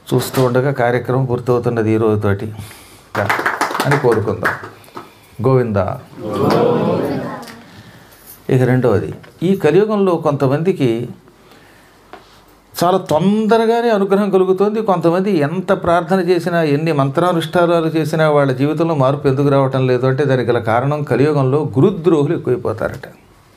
చూస్తూ ఉండగా కార్యక్రమం పూర్తవుతున్నది ఈ రోజుతోటి అని కోరుకుందాం గోవింద ఇక రెండవది ఈ కలియుగంలో కొంతమందికి చాలా తొందరగానే అనుగ్రహం కలుగుతుంది కొంతమంది ఎంత ప్రార్థన చేసినా ఎన్ని మంత్రానుష్ఠానాలు చేసినా వాళ్ళ జీవితంలో మార్పు ఎందుకు రావటం లేదు అంటే దానికి గల కారణం కలియుగంలో గురుద్రోహులు ఎక్కువైపోతారట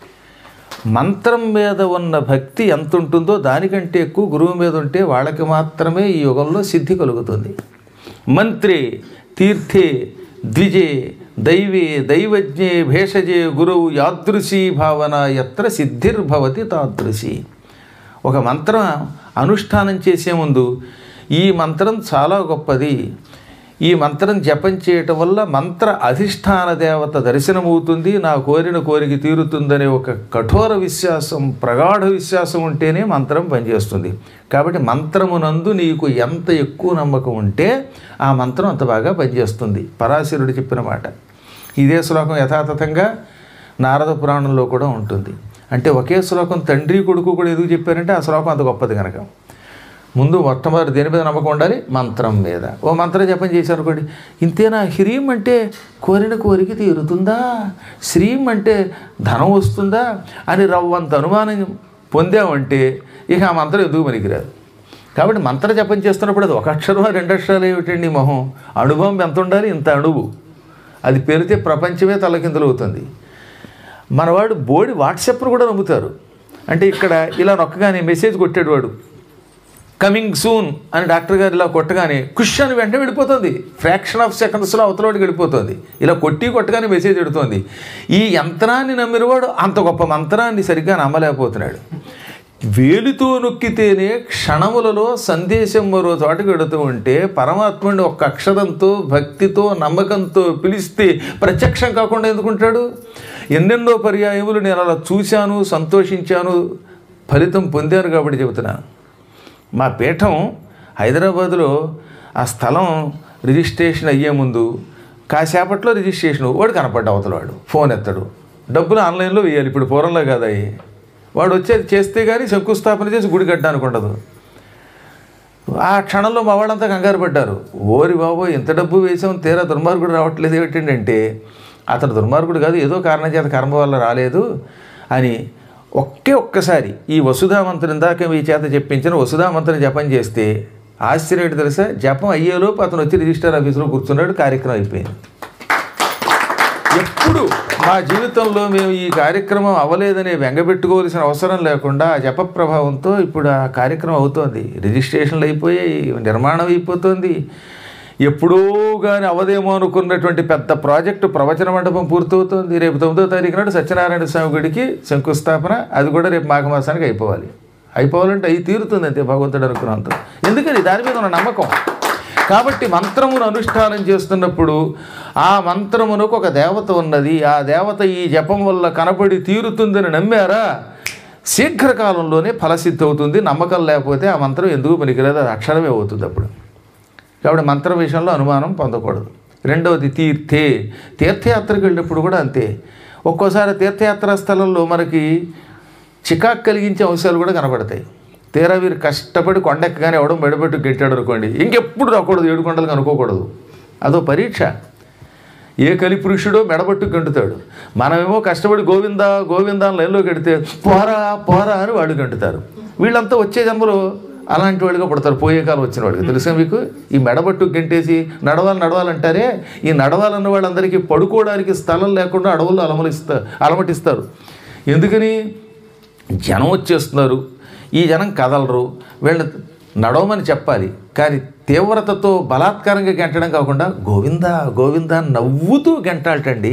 మంత్రం మీద ఉన్న భక్తి ఎంత ఉంటుందో దానికంటే ఎక్కువ గురువు మీద ఉంటే వాళ్ళకి మాత్రమే ఈ యుగంలో సిద్ధి కలుగుతుంది మంత్రే తీర్థే ద్విజే దైవే దైవజ్ఞే భేషజే గురువు యాదృశీ భావన ఎత్ర సిద్ధిర్భవతి తాదృశి ఒక మంత్రం అనుష్ఠానం చేసే ముందు ఈ మంత్రం చాలా గొప్పది ఈ మంత్రం జపం చేయటం వల్ల మంత్ర అధిష్టాన దేవత దర్శనమవుతుంది నా కోరిన కోరిక తీరుతుందనే ఒక కఠోర విశ్వాసం ప్రగాఢ విశ్వాసం ఉంటేనే మంత్రం పనిచేస్తుంది కాబట్టి మంత్రమునందు నీకు ఎంత ఎక్కువ నమ్మకం ఉంటే ఆ మంత్రం అంత బాగా పనిచేస్తుంది పరాశరుడు చెప్పిన మాట ఇదే శ్లోకం యథాతథంగా నారద పురాణంలో కూడా ఉంటుంది అంటే ఒకే శ్లోకం తండ్రి కొడుకు కూడా ఎందుకు చెప్పారంటే ఆ శ్లోకం అంత గొప్పది కనుక ముందు మొట్టమొదటి దేని మీద నమ్మకం ఉండాలి మంత్రం మీద ఓ మంత్రం జపం చేశారు అనుకోండి ఇంతేనా హ్రీం అంటే కోరిన కోరిక తీరుతుందా శ్రీం అంటే ధనం వస్తుందా అని రవ్వంత అనుమానం పొందామంటే ఇక ఆ మంత్రం ఎందుకు పనికిరాదు కాబట్టి మంత్ర జపం చేస్తున్నప్పుడు అది ఒక అక్షరం రెండు అక్షరాలు ఏమిటండి మొహం అనుభవం ఎంత ఉండాలి ఇంత అణువు అది పెరిగితే ప్రపంచమే తలకిందులు అవుతుంది మనవాడు బోడి వాట్సాప్ను కూడా నమ్ముతారు అంటే ఇక్కడ ఇలా నొక్కగానే మెసేజ్ కొట్టాడు వాడు కమింగ్ సూన్ అని డాక్టర్ గారు ఇలా కొట్టగానే కుష్ అని వెంటనే వెళ్ళిపోతుంది ఫ్రాక్షన్ ఆఫ్ సెకండ్స్లో అవతలవాడికి వెళ్ళిపోతుంది ఇలా కొట్టి కొట్టగానే మెసేజ్ పెడుతోంది ఈ యంత్రాన్ని నమ్మినవాడు అంత గొప్ప మంత్రాన్ని సరిగ్గా నమ్మలేకపోతున్నాడు వేలితో నొక్కితేనే క్షణములలో సందేశం మరో చోటకి వెడుతూ ఉంటే పరమాత్ముడిని ఒక్క అక్షరంతో భక్తితో నమ్మకంతో పిలిస్తే ప్రత్యక్షం కాకుండా ఎందుకుంటాడు ఎన్నెన్నో పర్యాయములు నేను అలా చూశాను సంతోషించాను ఫలితం పొందాను కాబట్టి చెబుతున్నాను మా పీఠం హైదరాబాదులో ఆ స్థలం రిజిస్ట్రేషన్ అయ్యే ముందు కాసేపట్లో రిజిస్ట్రేషన్ వాడు కనపడ్డ అవతలవాడు ఫోన్ ఎత్తాడు డబ్బులు ఆన్లైన్లో వేయాలి ఇప్పుడు పూర్వంలో కాదు అవి వాడు వచ్చేది చేస్తే కానీ శంకుస్థాపన చేసి గుడి కట్టడానికి ఉండదు ఆ క్షణంలో మా వాళ్ళంతా కంగారు పడ్డారు ఓరి బాబో ఇంత డబ్బు వేసాం తీరా దుర్మార్గుడు రావట్లేదు ఏమిటంటే అతను దుర్మార్గుడు కాదు ఏదో కారణం చేత కర్మ వల్ల రాలేదు అని ఒకే ఒక్కసారి ఈ వసుధామంత్రం ఇందాక మీ చేత చెప్పించిన వసుధామంత్రం జపం చేస్తే ఆశ్చర్యం ఏంటి తెలుసా జపం అయ్యేలోపు అతను వచ్చి రిజిస్టర్ ఆఫీసులో కూర్చున్నాడు కార్యక్రమం అయిపోయింది ఎప్పుడు మా జీవితంలో మేము ఈ కార్యక్రమం అవ్వలేదని బెంగపెట్టుకోవాల్సిన అవసరం లేకుండా ఆ జప ప్రభావంతో ఇప్పుడు ఆ కార్యక్రమం అవుతోంది రిజిస్ట్రేషన్లు అయిపోయాయి నిర్మాణం అయిపోతుంది ఎప్పుడో కానీ అవదేమో అనుకున్నటువంటి పెద్ద ప్రాజెక్టు ప్రవచన మండపం పూర్తవుతోంది రేపు తొమ్మిదో తారీఖు నాడు సత్యనారాయణ స్వామి గుడికి శంకుస్థాపన అది కూడా రేపు మాఘమాసానికి అయిపోవాలి అయిపోవాలంటే అయి తీరుతుంది అంతే భగవంతుడు అనుకున్నంత ఎందుకని దాని మీద ఉన్న నమ్మకం కాబట్టి మంత్రమును అనుష్ఠానం చేస్తున్నప్పుడు ఆ మంత్రమునకు ఒక దేవత ఉన్నది ఆ దేవత ఈ జపం వల్ల కనబడి తీరుతుందని నమ్మారా శీఘ్రకాలంలోనే ఫలసిద్ధి అవుతుంది నమ్మకం లేకపోతే ఆ మంత్రం ఎందుకు పనికిరాదు అది అక్షరమే అవుతుంది అప్పుడు కాబట్టి మంత్ర విషయంలో అనుమానం పొందకూడదు రెండవది తీర్థే తీర్థయాత్రకు వెళ్ళినప్పుడు కూడా అంతే ఒక్కోసారి తీర్థయాత్రా స్థలంలో మనకి చికాకు కలిగించే అంశాలు కూడా కనబడతాయి తీరా వీరు కష్టపడి కొండెక్కగానే ఎవడం బయటపెట్టు గెట్టాడు అనుకోండి ఇంకెప్పుడు రాకూడదు ఏడు కొండలకు అనుకోకూడదు అదో పరీక్ష ఏ కలిపురుషుడో మెడబట్టు గంటుతాడు మనమేమో కష్టపడి గోవింద గోవింద అని లైన్లోకి వెడితే పోరా పోరా అని వాళ్ళు గంటుతారు వీళ్ళంతా వచ్చే జన్మలో అలాంటి వాళ్ళుగా పుడతారు పోయే కాలం వచ్చిన వాళ్ళకి తెలుసా మీకు ఈ మెడబట్టు గంటేసి నడవాలి నడవాలంటారే ఈ నడవాలన్న వాళ్ళందరికీ పడుకోవడానికి స్థలం లేకుండా అడవుల్లో అలమలిస్తా అలమటిస్తారు ఎందుకని జనం వచ్చేస్తున్నారు ఈ జనం కదలరు వీళ్ళ నడవమని చెప్పాలి కానీ తీవ్రతతో బలాత్కారంగా గెంటడం కాకుండా గోవింద గోవింద అని నవ్వుతూ గెంటాలటండి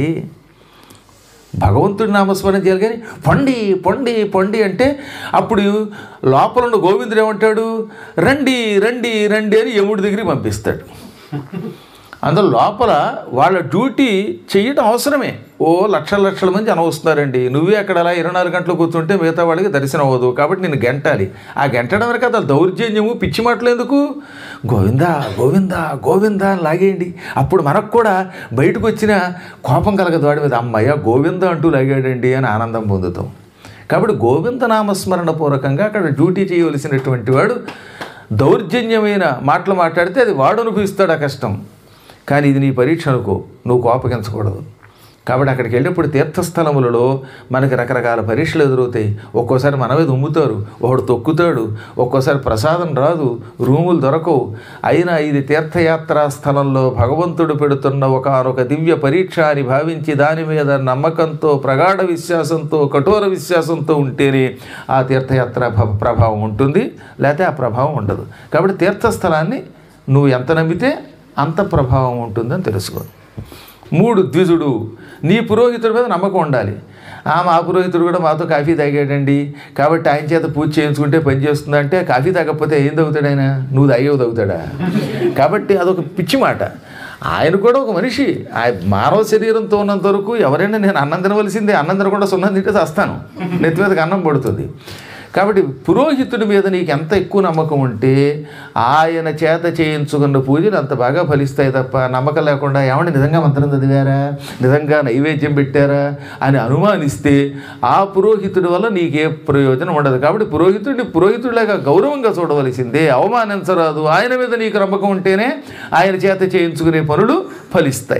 భగవంతుడి నామస్మరణ చేయాలి కానీ పొండి పొండి పొండి అంటే అప్పుడు లోపల ఉన్న గోవిందుడు ఏమంటాడు రండి రండి రండి అని యముడి దగ్గరికి పంపిస్తాడు అందులో లోపల వాళ్ళ డ్యూటీ చెయ్యడం అవసరమే ఓ లక్షల లక్షల మంది జనం వస్తున్నారండి నువ్వే అక్కడ అలా ఇరవై నాలుగు గంటలు కూర్చుంటే మిగతా వాళ్ళకి దర్శనం అవ్వదు కాబట్టి నేను గెంటాలి ఆ గెంటడం వరకు అది దౌర్జన్యము పిచ్చి మాటలు ఎందుకు గోవిందా గోవిందా గోవిందా అని లాగేయండి అప్పుడు మనకు కూడా బయటకు వచ్చిన కోపం కలగదు వాడి మీద అమ్మయ్య గోవింద అంటూ లాగాడండి అని ఆనందం పొందుతాం కాబట్టి గోవింద నామస్మరణ పూర్వకంగా అక్కడ డ్యూటీ చేయవలసినటువంటి వాడు దౌర్జన్యమైన మాటలు మాట్లాడితే అది వాడు అనుభవిస్తాడు ఆ కష్టం కానీ ఇది నీ పరీక్ష అనుకో నువ్వు కోపగించకూడదు కాబట్టి అక్కడికి వెళ్ళినప్పుడు తీర్థస్థలములలో మనకి రకరకాల పరీక్షలు ఎదురవుతాయి ఒక్కోసారి మనమే దుమ్ముతారు ఒకడు తొక్కుతాడు ఒక్కోసారి ప్రసాదం రాదు రూములు దొరకవు అయినా ఇది తీర్థయాత్రా స్థలంలో భగవంతుడు పెడుతున్న ఒకనొక దివ్య పరీక్ష అని భావించి దాని మీద నమ్మకంతో ప్రగాఢ విశ్వాసంతో కఠోర విశ్వాసంతో ఉంటేనే ఆ తీర్థయాత్ర భ- ప్రభావం ఉంటుంది లేకపోతే ఆ ప్రభావం ఉండదు కాబట్టి తీర్థస్థలాన్ని నువ్వు ఎంత నమ్మితే అంత ప్రభావం ఉంటుందని తెలుసుకో మూడు ద్విజుడు నీ పురోహితుడి మీద నమ్మకం ఉండాలి ఆ మా పురోహితుడు కూడా మాతో కాఫీ తాగాడండి కాబట్టి ఆయన చేత పూజ చేయించుకుంటే పని చేస్తుందంటే కాఫీ తాగకపోతే ఏం తాగుతాడు ఆయన నువ్వు తాగేవు తాగుతాడా కాబట్టి అదొక పిచ్చి మాట ఆయన కూడా ఒక మనిషి ఆయన మానవ శరీరంతో ఉన్నంత వరకు ఎవరైనా నేను అన్నం తినవలసిందే అన్నం తినకుండా సున్నం తింటే చస్తాను నెత్తి మీదకి అన్నం పడుతుంది కాబట్టి పురోహితుడి మీద నీకు ఎంత ఎక్కువ నమ్మకం ఉంటే ఆయన చేత చేయించుకున్న పూజలు అంత బాగా ఫలిస్తాయి తప్ప నమ్మకం లేకుండా ఏమంటే నిజంగా మంత్రం చదివారా నిజంగా నైవేద్యం పెట్టారా అని అనుమానిస్తే ఆ పురోహితుడి వల్ల నీకే ప్రయోజనం ఉండదు కాబట్టి పురోహితుడిని పురోహితుడిలాగా గౌరవంగా చూడవలసిందే అవమానించరాదు ఆయన మీద నీకు నమ్మకం ఉంటేనే ఆయన చేత చేయించుకునే పనులు ఫలిస్తాయి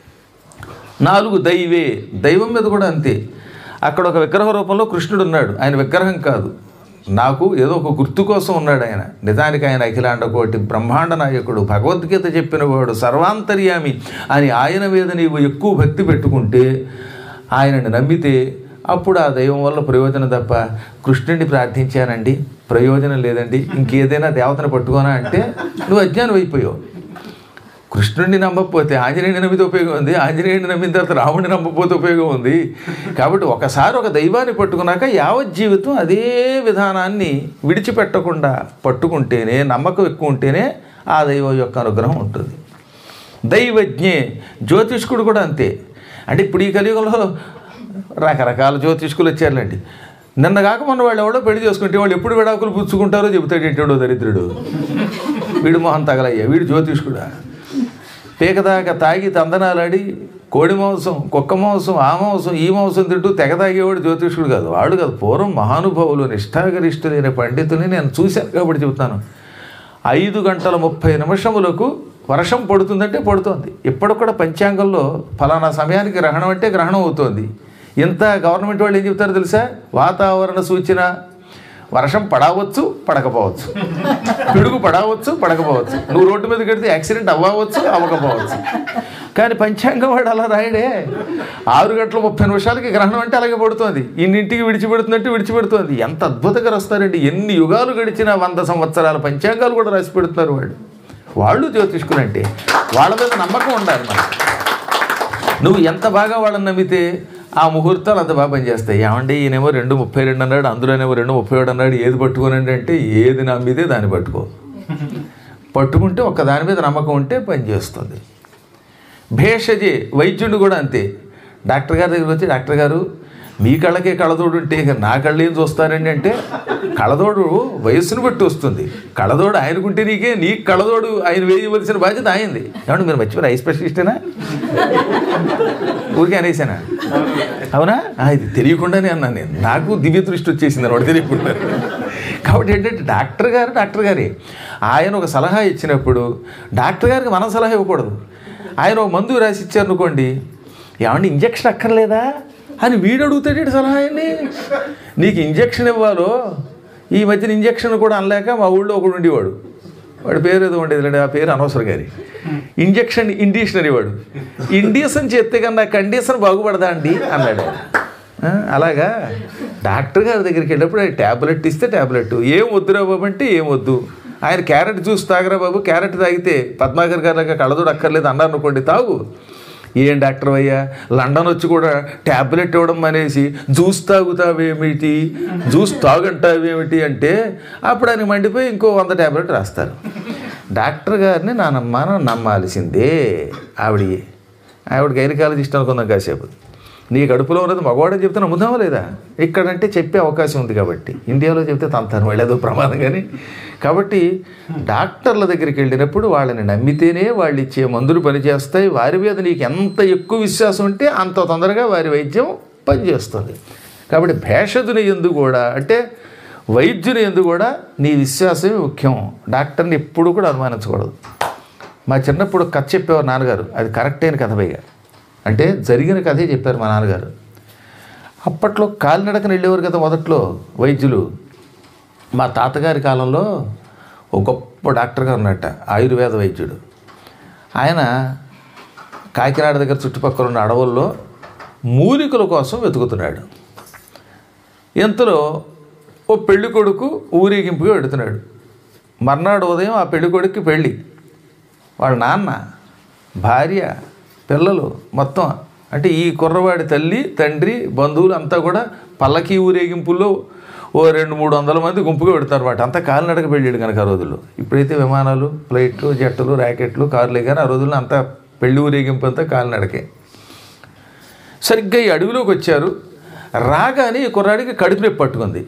నాలుగు దైవే దైవం మీద కూడా అంతే అక్కడ ఒక విగ్రహ రూపంలో కృష్ణుడు ఉన్నాడు ఆయన విగ్రహం కాదు నాకు ఏదో ఒక గుర్తు కోసం ఉన్నాడు ఆయన నిజానికి ఆయన అఖిలాండ కోటి బ్రహ్మాండ నాయకుడు భగవద్గీత చెప్పినవాడు సర్వాంతర్యామి అని ఆయన మీద నీవు ఎక్కువ భక్తి పెట్టుకుంటే ఆయనని నమ్మితే అప్పుడు ఆ దైవం వల్ల ప్రయోజనం తప్ప కృష్ణుడిని ప్రార్థించానండి ప్రయోజనం లేదండి ఇంకేదైనా దేవతను పట్టుకోనా అంటే నువ్వు అజ్ఞానం అయిపోయావు కృష్ణుడిని నమ్మకపోతే ఆంజనేయుని నమ్మితే ఉపయోగం ఉంది ఆంజనేయుని నమ్మిన తర్వాత రాముడిని నమ్మకపోతే ఉపయోగం ఉంది కాబట్టి ఒకసారి ఒక దైవాన్ని పట్టుకున్నాక యావత్ జీవితం అదే విధానాన్ని విడిచిపెట్టకుండా పట్టుకుంటేనే నమ్మకం ఎక్కువ ఉంటేనే ఆ దైవం యొక్క అనుగ్రహం ఉంటుంది దైవజ్ఞే జ్యోతిష్కుడు కూడా అంతే అంటే ఇప్పుడు ఈ కలియుగంలో రకరకాల జ్యోతిష్కులు వచ్చారులేండి నిన్న కాక మొన్న వాళ్ళు ఎవడో పెళ్లి చేసుకుంటే వాళ్ళు ఎప్పుడు విడాకులు పుచ్చుకుంటారో చెబుతాడు ఏంటాడో దరిద్రుడు వీడు మొహం తగలయ్యా వీడు జ్యోతిష్కుడా పీకదాకా తాగి తందనాలాడి కోడి మాంసం కుక్క మాంసం ఆ మాంసం ఈ మాంసం తింటూ తెగ తాగేవాడు జ్యోతిష్కుడు కాదు వాడు కాదు పూర్వం మహానుభావులు నిష్ఠాగరిష్ఠులైన పండితుని నేను చూశాను కాబట్టి చెబుతాను ఐదు గంటల ముప్పై నిమిషములకు వర్షం పడుతుందంటే పడుతోంది ఇప్పటికి కూడా పంచాంగంలో ఫలానా సమయానికి గ్రహణం అంటే గ్రహణం అవుతోంది ఇంత గవర్నమెంట్ వాళ్ళు ఏం చెప్తారో తెలుసా వాతావరణ సూచన వర్షం పడవచ్చు పడకపోవచ్చు పిడుగు పడవచ్చు పడకపోవచ్చు నువ్వు రోడ్డు మీద కడితే యాక్సిడెంట్ అవ్వవచ్చు అవ్వకపోవచ్చు కానీ పంచాంగం వాడు అలా రాయడే ఆరు గంటల ముప్పై నిమిషాలకి గ్రహణం అంటే అలాగే పడుతోంది ఇన్నింటికి విడిచిపెడుతున్నట్టు విడిచిపెడుతోంది ఎంత అద్భుతంగా రాస్తారండి ఎన్ని యుగాలు గడిచిన వంద సంవత్సరాల పంచాంగాలు కూడా రాసి పెడుతున్నారు వాళ్ళు వాళ్ళు జ్యోతిష్కులంటే వాళ్ళ మీద నమ్మకం ఉండాలి మనకి నువ్వు ఎంత బాగా వాళ్ళని నమ్మితే ఆ ముహూర్తాలు అంత బాగా పనిచేస్తాయి ఏమండి ఈయనేమో రెండు ముప్పై రెండు అన్నాడు అందులోనేమో రెండు ముప్పై ఏడు అన్నాడు ఏది పట్టుకోనండి అంటే ఏది నమ్మితే దాన్ని పట్టుకో పట్టుకుంటే ఒక్క దాని మీద నమ్మకం ఉంటే పనిచేస్తుంది భేషజే వైద్యుడు కూడా అంతే డాక్టర్ గారి దగ్గరికి వచ్చి డాక్టర్ గారు మీ కళ్ళకే కళ్ళదోడు ఉంటే ఇక నా కళ్ళు ఏం చూస్తారండి అంటే కళ్ళదోడు వయస్సును బట్టి వస్తుంది కళ్ళదోడు ఆయనకుంటే నీకే నీ కళ్ళదోడు ఆయన వేయవలసిన బాధ్యత అయింది ఏమంటే మీరు మర్చిపోయారు ఐ స్పెషలిస్టేనా ఊరికే అనేసానా అవునా ఆ, ఇది తెలియకుండానే అన్నాను నేను నాకు దివ్య దృష్టి వచ్చేసింది వాడు తెలియకుండా కాబట్టి ఏంటంటే డాక్టర్ గారు డాక్టర్ గారే ఆయన ఒక సలహా ఇచ్చినప్పుడు డాక్టర్ గారికి మనం సలహా ఇవ్వకూడదు ఆయన ఒక మందు రాసి ఇచ్చారు అనుకోండి ఏమంటే ఇంజక్షన్ అక్కర్లేదా అని వీడు అడుగుతాడు సలహా ఆయన్ని నీకు ఇంజక్షన్ ఇవ్వాలో ఈ మధ్యన ఇంజక్షన్ కూడా అనలేక మా ఊళ్ళో ఒకడు ఉండేవాడు వాడి పేరు ఏదో ఉండేది ఆ పేరు అనవసరం గారి ఇంజక్షన్ ఇండిషన్ అనేవాడు ఇండిషన్ చేస్తే కన్నా కండిషన్ బాగుపడదా అండి అన్నాడు ఆయన. ఆ, అలాగా డాక్టర్ గారి దగ్గరికి వెళ్ళినప్పుడు ఆయన ట్యాబ్లెట్ ఇస్తే ట్యాబ్లెట్ ఏం వద్దురా బాబు అంటే ఏం వద్దు ఆయన క్యారెట్ జ్యూస్ తాగరా బాబు క్యారెట్ తాగితే పద్మాకర్ గారు కళ్ళదోడు అక్కర్లేదు అన్నారు అనుకోండి తాగు ఏం డాక్టర్ అయ్యా లండన్ వచ్చి కూడా ట్యాబ్లెట్ ఇవ్వడం అనేసి జ్యూస్ తాగుతావేమిటి జ్యూస్ తాగంటావేమిటి అంటే అప్పుడు ఆయన మండిపోయి ఇంకో వంద ట్యాబ్లెట్ రాస్తారు డాక్టర్ గారిని నా నమ్మానం నమ్మాల్సిందే ఆవిడ ఆవిడ గైనకాలజిస్ట్ అనుకుందాం కాసేపు నీ కడుపులో ఉన్నది మగవాడని చెప్తే నమ్ముదామా లేదా ఇక్కడంటే చెప్పే అవకాశం ఉంది కాబట్టి ఇండియాలో చెప్తే తంతాను వాళ్ళు ఏదో ప్రమాదం కానీ కాబట్టి డాక్టర్ల దగ్గరికి వెళ్ళినప్పుడు వాళ్ళని నమ్మితేనే వాళ్ళు ఇచ్చే మందులు పనిచేస్తాయి వారి మీద నీకు ఎంత ఎక్కువ విశ్వాసం ఉంటే అంత తొందరగా వారి వైద్యం పనిచేస్తుంది కాబట్టి భేషజుని ఎందు కూడా అంటే వైద్యుని ఎందు కూడా నీ విశ్వాసమే ముఖ్యం డాక్టర్ని ఎప్పుడు కూడా అనుమానించకూడదు మా చిన్నప్పుడు కథ చెప్పేవారు నాన్నగారు అది కరెక్ట్ అయిన కథ పైగా అంటే జరిగిన కథే చెప్పారు మా నాన్నగారు అప్పట్లో కాలినడకన వెళ్ళేవారు కదా మొదట్లో వైద్యులు మా తాతగారి కాలంలో ఒక గొప్ప డాక్టర్గా ఉన్నట్ట ఆయుర్వేద వైద్యుడు ఆయన కాకినాడ దగ్గర చుట్టుపక్కల ఉన్న అడవుల్లో మూలికల కోసం వెతుకుతున్నాడు ఇంతలో ఓ పెళ్లి కొడుకు ఊరేగింపుగా వెడుతున్నాడు మర్నాడు ఉదయం ఆ పెళ్లి కొడుక్కి పెళ్ళి వాళ్ళ నాన్న భార్య పిల్లలు మొత్తం అంటే ఈ కుర్రవాడి తల్లి తండ్రి బంధువులు అంతా కూడా పల్లకి ఊరేగింపుల్లో ఓ రెండు మూడు వందల మంది గుంపుగా పెడతారు అన్నమాట అంతా కాలినడక పెళ్ళాడు కనుక ఆ రోజుల్లో ఇప్పుడైతే విమానాలు ఫ్లైట్లు జట్టులు ర్యాకెట్లు కార్లే కానీ ఆ రోజుల్లో అంతా పెళ్లి ఊరేగింపు అంతా కాలినడకే సరిగ్గా ఈ అడవిలోకి వచ్చారు రాగానే ఈ కుర్రాడికి కడుపు నొప్పి పట్టుకుంది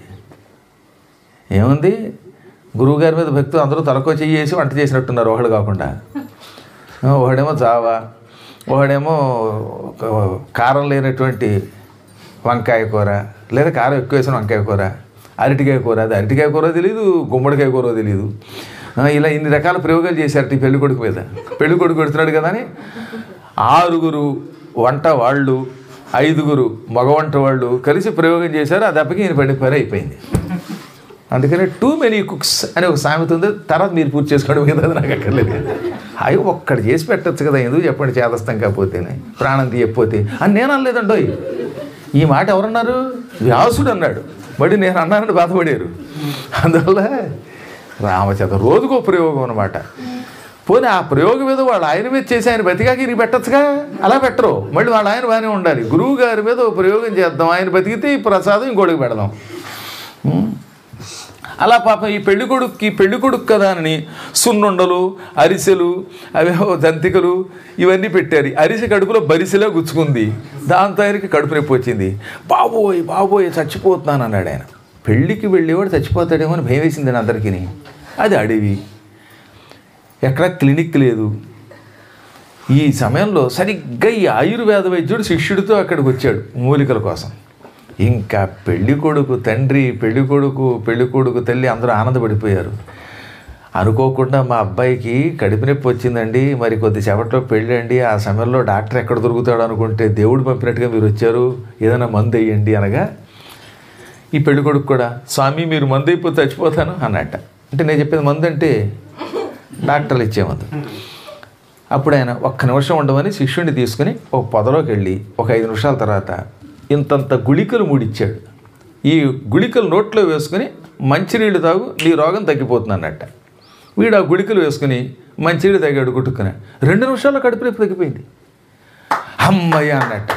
ఏముంది గురువుగారి మీద భక్తులు అందరూ తలకో చెయ్యేసి వంట చేసినట్టున్నారు ఒకడు కాకుండా ఆ, ఒకడేమో జావా ఒకడేమో ఒక కారం లేనటువంటి వంకాయ కూర లేదా కారం ఎక్కువ వేసిన వంకాయ కూర అరటికాయ కూర అది అరటికాయ కూర తెలియదు గుమ్మడికాయ కూర తెలియదు ఆ, ఇలా ఇన్ని రకాల ప్రయోగాలు చేశారట ఈ పెళ్లి కొడుకు మీద పెళ్లి కొడుకు పెడుతున్నాడు కదా అని ఆరుగురు వంట వాళ్ళు ఐదుగురు మగ వంట వాళ్ళు కలిసి ప్రయోగం చేశారు ఆ దెబ్బకి ఈయన పడి పని అయిపోయింది అందుకని టూ మెనీ కుక్స్ అనే ఒక సామెత ఉంది తర్వాత మీరు పూర్తి చేసుకోవడం మీద అది నాకు అక్కర్లేదు అవి ఒక్కడు చేసి పెట్టచ్చు కదా ఎందుకు చెప్పండి చేదస్తాం కాకపోతేనే ప్రాణం తీయకపోతే అని నేను అనలేదండోయ్ ఈ మాట ఎవరన్నారు వ్యాసుడు అన్నాడు మరి నేను అన్నానని బాధపడారు అందువల్ల రామచంద్ర రోజుకో ప్రయోగం అనమాట పోనీ ఆ ప్రయోగం మీద వాళ్ళు ఆయన మీద చేసి ఆయన బతికాక ఇది పెట్టచ్చుగా అలా పెట్టరు మళ్ళీ వాళ్ళ ఆయన బాగానే ఉండాలి గురువు గారి మీద ఒక ప్రయోగం చేద్దాం ఆయన బతికితే ఈ ప్రసాదం ఇంకోటికి పెడదాం ఉం? అలా పాపం ఈ పెళ్లి కొడుక్కి పెళ్లి కొడుకు కదా అని సున్నుండలు అరిసెలు అవేవో దంతికలు ఇవన్నీ పెట్టారు అరిసె కడుపులో బరిసెలా గుచ్చుకుంది దాంతో ఆయనకి కడుపు నొప్పి వచ్చింది బాబోయ్ బాబోయ్ చచ్చిపోతున్నాను అన్నాడు ఆయన పెళ్ళికి వెళ్ళేవాడు చచ్చిపోతాడేమో అని భయం వేసింది అందరికీ అది అడవి ఎక్కడ క్లినిక్ లేదు ఈ సమయంలో సరిగ్గా ఈ ఆయుర్వేద వైద్యుడు శిష్యుడితో అక్కడికి వచ్చాడు మూలికల కోసం ఇంకా పెళ్లి కొడుకు తండ్రి పెళ్లి కొడుకు పెళ్లి కొడుకు తల్లి అందరూ ఆనందపడిపోయారు అనుకోకుండా మా అబ్బాయికి కడుపు నొప్పి వచ్చిందండి మరి కొద్దిసేపట్లో పెళ్ళి అండి ఆ సమయంలో డాక్టర్ ఎక్కడ దొరుకుతాడు అనుకుంటే దేవుడు పంపినట్టుగా మీరు వచ్చారు ఏదైనా మందు వేయండి అనగా ఈ పెళ్లి కొడుకు కూడా స్వామి మీరు మందు అయిపోతే చచ్చిపోతాను అన్నట్ట అంటే నేను చెప్పేది మందు అంటే డాక్టర్లు ఇచ్చే మందు అప్పుడు ఆయన ఒక్క నిమిషం ఉండమని శిష్యుడిని తీసుకుని ఒక పొదలోకి వెళ్ళి ఒక ఐదు నిమిషాల తర్వాత ఇంతంత గుళికలు మూడిచ్చాడు ఈ గుళికలు నోట్లో వేసుకుని మంచినీళ్ళు తాగు నీ రోగం తగ్గిపోతుంది అన్నట్ట వీడు ఆ గుళికలు వేసుకుని మంచినీళ్ళు తాగాడు గుట్టుకుని రెండు నిమిషాల్లో కడుపు నొప్పి తగ్గిపోయింది అమ్మయ్య అన్నట్టు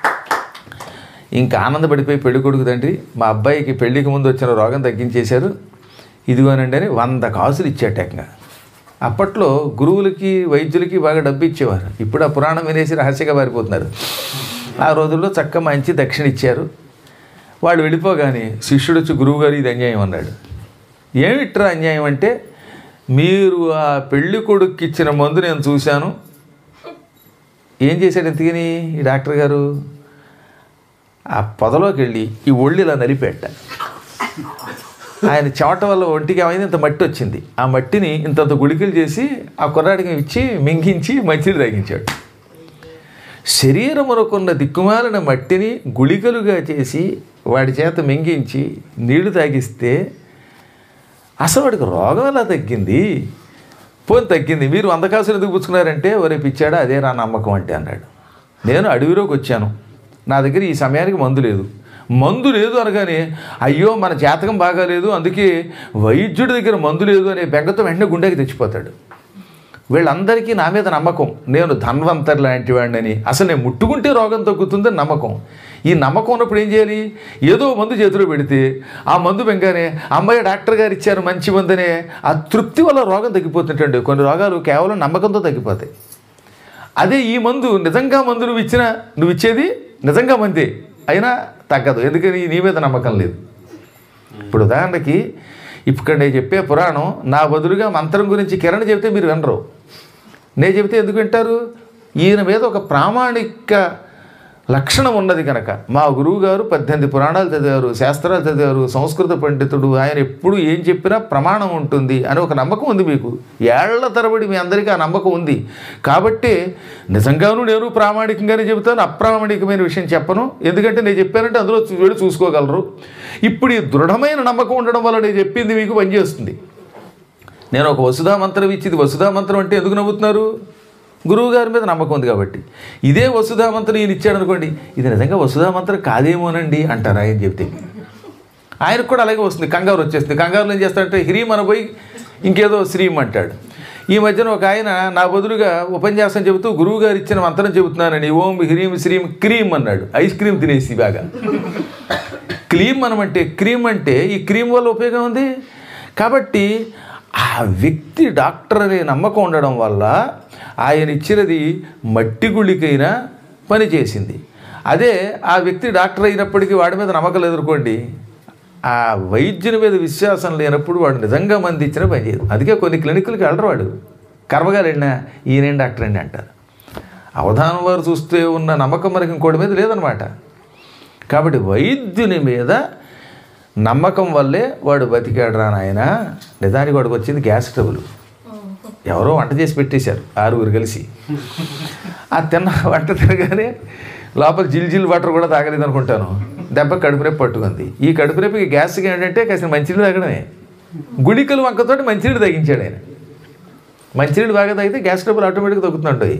ఇంకా ఆనందపడిపోయి పెళ్లి కొడుకు తండ్రి మా అబ్బాయికి పెళ్లికి ముందు వచ్చిన రోగం తగ్గించేశారు ఇదిగోనండి అని వంద కాసులు ఇచ్చాట ఏకంగా అప్పట్లో గురువులకి వైద్యులకి బాగా డబ్బు ఇచ్చేవారు ఇప్పుడు ఆ పురాణం వినేసి రహస్యంగా పారిపోతున్నారు ఆ రోజుల్లో చక్క మంచి దక్షిణ ఇచ్చారు వాళ్ళు వెళ్ళిపోగానే శిష్యుడు వచ్చి గురువుగారు ఇది అన్యాయం అన్నాడు ఏమిట్రా అన్యాయం అంటే మీరు ఆ పెళ్లి కొడుక్కి ఇచ్చిన మందు నేను చూశాను ఏం చేశాడు ఎందుకని ఈ డాక్టర్ గారు ఆ పొదలోకి వెళ్ళి ఈ ఒళ్ళు ఇలా నలిపేట ఆయన చెమట వల్ల ఒంటికి ఏమైంది ఇంత మట్టి వచ్చింది ఆ మట్టిని ఇంతంత గుళికలు చేసి ఆ కుర్రాడికి ఇచ్చి మింగించి మంచిని తాగించాడు శరీరమునకున్న దిక్కుమాలిన మట్టిని గుళికలుగా చేసి వాడి చేత మింగించి నీళ్లు తాగిస్తే అసలు వాడికి రోగం ఎలా తగ్గింది పోని తగ్గింది మీరు వంద కాసులు ఎందుకు పుచ్చుకున్నారంటే ఒరే పిచ్చాడా అదే నా నమ్మకం అంటే అన్నాడు నేను అడవిలోకి వచ్చాను నా దగ్గర ఈ సమయానికి మందు లేదు మందు లేదు అనగానే అయ్యో మన జాతకం బాగాలేదు అందుకే వైద్యుడి దగ్గర మందు లేదు అనే బెంగతో వెంటనే గుండెకి తెచ్చిపోతాడు వీళ్ళందరికీ నా మీద నమ్మకం నేను ధన్వంతర్ లాంటి వాడిని అసలు నేను ముట్టుకుంటే రోగం తగ్గుతుందని నమ్మకం ఈ నమ్మకం ఉన్నప్పుడు ఏం చేయాలి ఏదో మందు చేతిలో పెడితే ఆ మందు వెంగానే అమ్మాయి డాక్టర్ గారు ఇచ్చారు మంచి మందునే ఆ తృప్తి వల్ల రోగం తగ్గిపోతుంటండి కొన్ని రోగాలు కేవలం నమ్మకంతో తగ్గిపోతాయి అదే ఈ మందు నిజంగా మందు నువ్వు ఇచ్చిన నువ్వు ఇచ్చేది నిజంగా మందే అయినా తగ్గదు ఎందుకని నీ మీద నమ్మకం లేదు ఇప్పుడు ఉదాహరణకి ఇక్కడ నేను చెప్పే పురాణం నా బదులుగా మంత్రం గురించి కిరణ్ చెబితే మీరు వినరు నేను చెబితే ఎందుకు వింటారు ఈయన మీద ఒక ప్రామాణిక లక్షణం ఉన్నది కనుక మా గురువు గారు పద్దెనిమిది పురాణాలు చదివారు శాస్త్రాలు చదివారు సంస్కృత పండితుడు ఆయన ఎప్పుడు ఏం చెప్పినా ప్రమాణం ఉంటుంది అని ఒక నమ్మకం ఉంది మీకు ఏళ్ల తరబడి మీ అందరికీ ఆ నమ్మకం ఉంది కాబట్టి నిజంగాను నేను ప్రామాణికంగానే చెబుతాను అప్రామాణికమైన విషయం చెప్పను ఎందుకంటే నేను చెప్పానంటే అందులో చూ- వెళ్ళి చూసుకోగలరు ఇప్పుడు ఈ దృఢమైన నమ్మకం ఉండడం వల్ల నేను చెప్పింది మీకు పనిచేస్తుంది నేను ఒక వసుధా మంత్రం ఇచ్చింది వసుధా మంత్రం అంటే ఎందుకు నవ్వుతున్నారు గురువు గారి మీద నమ్మకం ఉంది కాబట్టి ఇదే వసుధా మంత్రం ఈయన ఇచ్చాడు అనుకోండి ఇది నిజంగా వసుధా మంత్రం కాదేమోనండి అంటారు ఆయన చెప్తే ఆయనకు కూడా అలాగే వస్తుంది కంగారు వచ్చేస్తుంది కంగారులో ఏం చేస్తాడంటే హ్రీం అనబోయి ఇంకేదో శ్రీం అంటాడు ఈ మధ్యన ఒక ఆయన నా బదులుగా ఉపన్యాసం చెబుతూ గురువు గారు ఇచ్చిన మంత్రం చెబుతున్నానని ఓం హ్రీం శ్రీం క్రీమ్ అన్నాడు ఐస్ క్రీమ్ తినేసి బాగా క్లీమ్ అనమంటే క్రీమ్ అంటే ఈ క్రీమ్ వల్ల ఉపయోగం ఉంది కాబట్టి ఆ వ్యక్తి డాక్టర్ అనే నమ్మకం ఉండడం వల్ల ఆయన ఇచ్చినది మట్టి గుళికైనా పని చేసింది అదే ఆ వ్యక్తి డాక్టర్ అయినప్పటికీ వాడి మీద నమ్మకం ఎదుర్కోండి ఆ వైద్యుని మీద విశ్వాసం లేనప్పుడు వాడు నిజంగా మంది ఇచ్చిన పని చేయదు అందుకే కొన్ని క్లినిక్లకి వెళ్ళరు వాడు కర్మగారు వెళ్ళినా ఈయనేం డాక్టర్ అండి అంటారు అవధానం వారు చూస్తే ఉన్న నమ్మకం మనకి ఇంకోటి మీద లేదనమాట కాబట్టి వైద్యుని మీద నమ్మకం వల్లే వాడు బతికాడు రా నాయన నిజానికి వాడికి వచ్చింది గ్యాస్ ట్రబుల్ ఎవరో వంట చేసి పెట్టేశారు ఆరుగురు కలిసి ఆ తిన్న వంట తినగానే లోపల జిల్ జిల్ వాటర్ కూడా తాగలేదు అనుకుంటాను దెబ్బ కడుపు నొప్పి పట్టుకుంది ఈ కడుపు నొప్పికి గ్యాస్కి ఏంటంటే కాసిన మంచినీళ్ళు తాగడమే గుళికలు వంకతోటి మంచినీళ్ళు తగ్గించాడు ఆయన మంచినీళ్ళు బాగా తాగితే గ్యాస్ ట్రబుల్ ఆటోమేటిక్గా తగ్గుతుంటాయి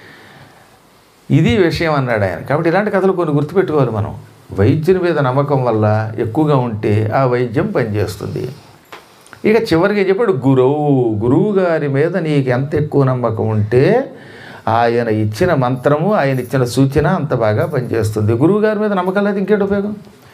ఇది విషయం అన్నాడు ఆయన కాబట్టి ఇలాంటి కథలు కొన్ని గుర్తుపెట్టుకోవాలి మనం వైద్యుని మీద నమ్మకం వల్ల ఎక్కువగా ఉంటే ఆ వైద్యం పనిచేస్తుంది ఇక చివరికి చెప్పాడు గురువు గురువు గారి మీద నీకు ఎంత ఎక్కువ నమ్మకం ఉంటే ఆయన ఇచ్చిన మంత్రము ఆయన ఇచ్చిన సూచన అంత బాగా పనిచేస్తుంది గురువు గారి మీద నమ్మకం లేదు ఇంకేంటి ఉపయోగం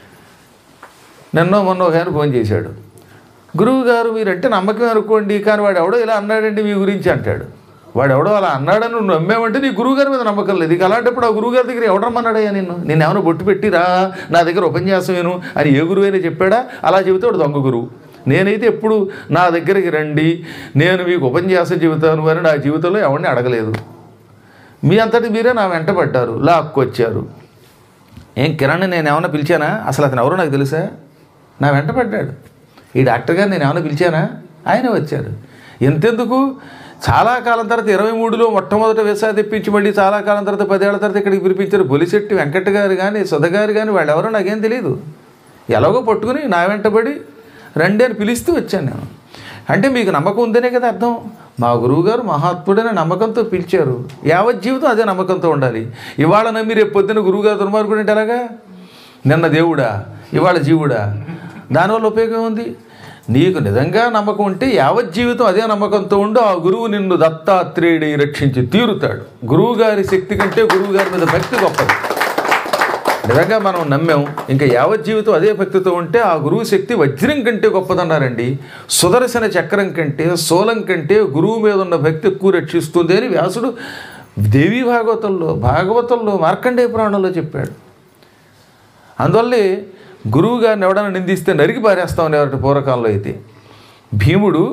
నిన్నో మొన్న ఒక ఆయన ఫోన్ చేశాడు గురువు గారు మీరంటే నమ్మకం అనుకోండి కానీ వాడు ఎవడో ఇలా అన్నాడండి మీ గురించి అంటాడు వాడు ఎవడో అలా అన్నాడని నువ్వు నమ్మావంటే నీ గురువు గారి మీద నమ్మకం లేదు ఇక అలాంటప్పుడు ఆ గురువు గారి దగ్గర ఎవడమ్మన్నాడయ్యా నిన్ను నేను ఏమైనా బొట్టు పెట్టిరా నా దగ్గర ఉపన్యాసం విను అని ఏ గురువు అయినా చెప్పాడా అలా చెబితే వాడు దొంగ గురువు నేనైతే ఎప్పుడు నా దగ్గరికి రండి నేను మీకు ఉపన్యాసం చెబుతాను అని నా జీవితంలో ఎవరిని అడగలేదు మీ అంతటి మీరే నా వెంట పడ్డారు లాక్కొచ్చారు ఏం కిరణ్ నేను ఏమైనా పిలిచానా అసలు అతను ఎవరో నాకు తెలుసా నా వెంట పడ్డాడు ఈ డాక్టర్ గారు నేను ఏమైనా పిలిచానా ఆయన వచ్చారు ఎంతెందుకు చాలా కాలం తర్వాత ఇరవై మూడులో మొట్టమొదట వీసా తెప్పించి మళ్ళీ చాలా కాలం తర్వాత పదేళ్ల తర్వాత ఇక్కడికి పిలిపించారు బొలిశెట్టి వెంకట గారు కానీ సుధ గారు కానీ వాళ్ళు ఎవరో నాకేం తెలియదు ఎలాగో పట్టుకుని నా వెంటబడి రండి అని పిలిస్తూ వచ్చాను నేను అంటే మీకు నమ్మకం ఉందనే కదా అర్థం మా గురువుగారు మహాత్ముడనే నమ్మకంతో పిలిచారు యావత్ జీవితం అదే నమ్మకంతో ఉండాలి ఇవాళ నమ్మి రేపు పొద్దున్న గురువుగారు దుర్మార్గుడు అంటే ఎలాగా నిన్న దేవుడా ఇవాళ జీవుడా దానివల్ల ఉపయోగం ఉంది నీకు నిజంగా నమ్మకం ఉంటే యావత్ జీవితం అదే నమ్మకంతో ఉండు ఆ గురువు నిన్ను దత్తాత్రేయుడి రక్షించి తీరుతాడు గురువు గారి శక్తి కంటే గురువు గారి మీద భక్తి గొప్పది నిజంగా మనం నమ్మాం ఇంకా యావత్ జీవితం అదే భక్తితో ఉంటే ఆ గురువు శక్తి వజ్రం కంటే గొప్పదన్నారండి సుదర్శన చక్రం కంటే సోలం కంటే గురువు మీద ఉన్న భక్తి ఎక్కువ రక్షిస్తుంది అని వ్యాసుడు దేవీ భాగవతంలో భాగవతంలో మార్కండేయ పురాణంలో చెప్పాడు అందువల్లే గురువు గారిని ఎవడైనా నిందిస్తే నరికి పారేస్తామని ఎవరి పూర్వకాలంలో అయితే భీముడు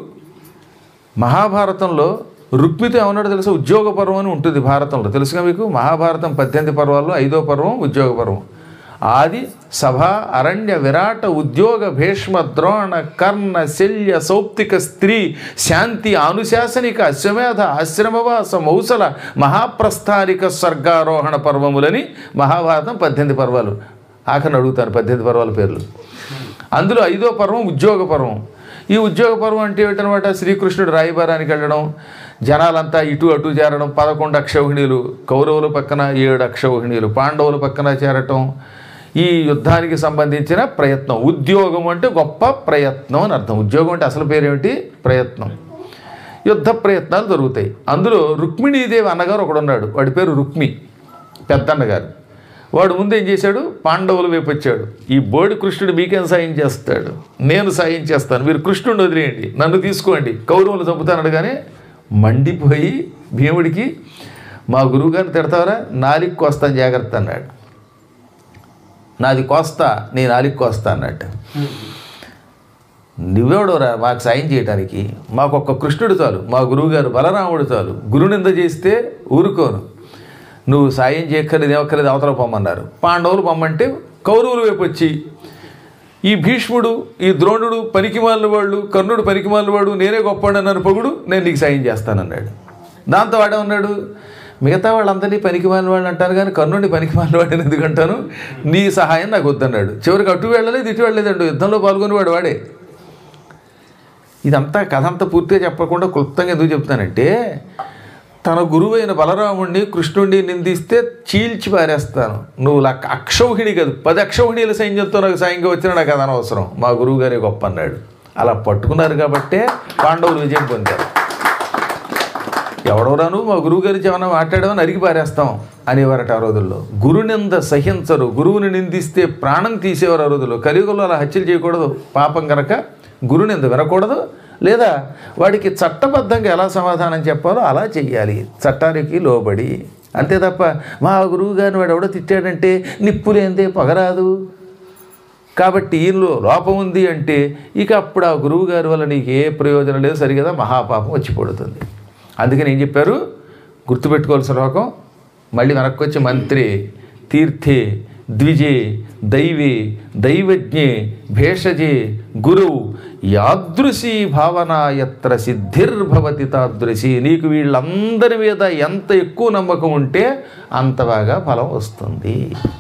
మహాభారతంలో రుక్మితో ఏమన్నాడో తెలుసా ఉద్యోగ పర్వం అని ఉంటుంది భారతంలో తెలుసుగా మీకు మహాభారతం పద్దెనిమిది పర్వాల్లో ఐదో పర్వం ఉద్యోగ పర్వం ఆది సభ అరణ్య విరాట ఉద్యోగ భీష్మ ద్రోణ కర్ణ శల్య సౌప్తిక స్త్రీ శాంతి అనుశాసనిక అశ్వమేధ ఆశ్రమవాస మౌసల మహాప్రస్థానిక స్వర్గారోహణ పర్వములని మహాభారతం పద్దెనిమిది పర్వాలు ఆఖరిని అడుగుతాను పద్దెనిమిది పర్వాల పేర్లు అందులో ఐదో పర్వం ఉద్యోగ పర్వం ఈ ఉద్యోగ పర్వం అంటే ఏమిటనమాట శ్రీకృష్ణుడు రాయబారానికి వెళ్ళడం జనాలంతా ఇటు అటు చేరడం పదకొండు అక్షౌహిణీలు కౌరవుల పక్కన ఏడు అక్షౌహిణీలు పాండవుల పక్కన చేరటం ఈ యుద్ధానికి సంబంధించిన ప్రయత్నం ఉద్యోగం అంటే గొప్ప ప్రయత్నం అని అర్థం ఉద్యోగం అంటే అసలు పేరేమిటి ప్రయత్నం యుద్ధ ప్రయత్నాలు జరుగుతాయి అందులో రుక్మిణీదేవి అన్నగారు ఒకడున్నాడు వాడి పేరు రుక్మి పెద్దన్నగారు వాడు ముందు ఏం చేశాడు పాండవుల వైపు వచ్చాడు ఈ బోడి కృష్ణుడు మీకేం సాయం చేస్తాడు నేను సాయం చేస్తాను మీరు కృష్ణుడిని వదిలేయండి నన్ను తీసుకోండి కౌరవులు చంపుతానడు కానీ మండిపోయి భీముడికి మా గురువుగారిని తిడతావరా నాలికి కోస్తాను జాగ్రత్త అన్నాడు నాది కోస్తా నీ నాలికి కోస్తా అన్నట్టు నువ్వెవడోరా మాకు సాయం చేయడానికి మాకు ఒక్క కృష్ణుడు చాలు మా గురువుగారు బలరాముడు చాలు గురునింద చేస్తే ఊరుకోను నువ్వు సాయం చేయక్కర్లేదు ఏమక్కర్లేదు అవతల పొమ్మన్నారు పాండవులు పొమ్మంటే కౌరవులు వైపు వచ్చి ఈ భీష్ముడు ఈ ద్రోణుడు పనికిమాలిన వాళ్ళు కర్ణుడు పనికిమాలిన వాడు నేనే గొప్పవాడు అన్నాను పొగుడు నేను నీకు సాయం చేస్తానన్నాడు దాంతో వాడే ఉన్నాడు మిగతా వాళ్ళందరినీ పనికిమాలిన వాళ్ళు అంటాను కానీ కర్ణుడిని పనికిమాలిన వాడిని ఎందుకు అంటాను నీ సహాయం నాకు వద్దన్నాడు చివరికి అటు వెళ్ళలేదు ఇటు వెళ్ళలేదండు యుద్ధంలో పాల్గొనేవాడు వాడే ఇదంతా కథ అంతా పూర్తిగా చెప్పకుండా క్లుప్తంగా ఎందుకు చెప్తానంటే తన గురువు అయిన బలరాముణ్ణి కృష్ణుడిని నిందిస్తే చీల్చి పారేస్తాను నువ్వు లక్ అక్షౌహిణి కాదు పది అక్షౌహిణీల సైన్యంతో నాకు సాయంగా వచ్చినా నాకు అది అనవసరం మా గురువు గారే గొప్ప అన్నాడు అలా పట్టుకున్నారు కాబట్టే పాండవులు విజయం పొందారు ఎవడెవరాను మా గురువు గారికి ఏమైనా మాట్లాడామని అరిగి పారేస్తాం అనేవారట ఆ రోజుల్లో గురునింద సహించరు గురువుని నిందిస్తే ప్రాణం తీసేవారు ఆ రోజుల్లో కలియుగంలో అలా హత్యలు చేయకూడదు పాపం కనుక గురునింద వినకూడదు లేదా వాడికి చట్టబద్ధంగా ఎలా సమాధానం చెప్పాలో అలా చెయ్యాలి చట్టానికి లోబడి అంతే తప్ప మా గురువు గారిని వాడు ఎవడో తిట్టాడంటే నిప్పులేందే పగరాదు కాబట్టి ఈయనలో లోపం ఉంది అంటే ఇక అప్పుడు ఆ గురువు గారి వల్ల నీకు ఏ ప్రయోజనం లేదు సరిగదా మహాపాపం వచ్చి పడుతుంది అందుకని ఏం చెప్పారు గుర్తుపెట్టుకోవాల్సిన లోకం మళ్ళీ వెనక్కి వచ్చి మంత్రి తీర్థే ద్విజే దైవే దైవజ్ఞే భేషజే గురువు యాదృశీ భావన ఎత్ర సిద్ధిర్భవతి తాదృశి నీకు వీళ్ళందరి మీద ఎంత ఎక్కువ నమ్మకం ఉంటే అంత బాగా ఫలం వస్తుంది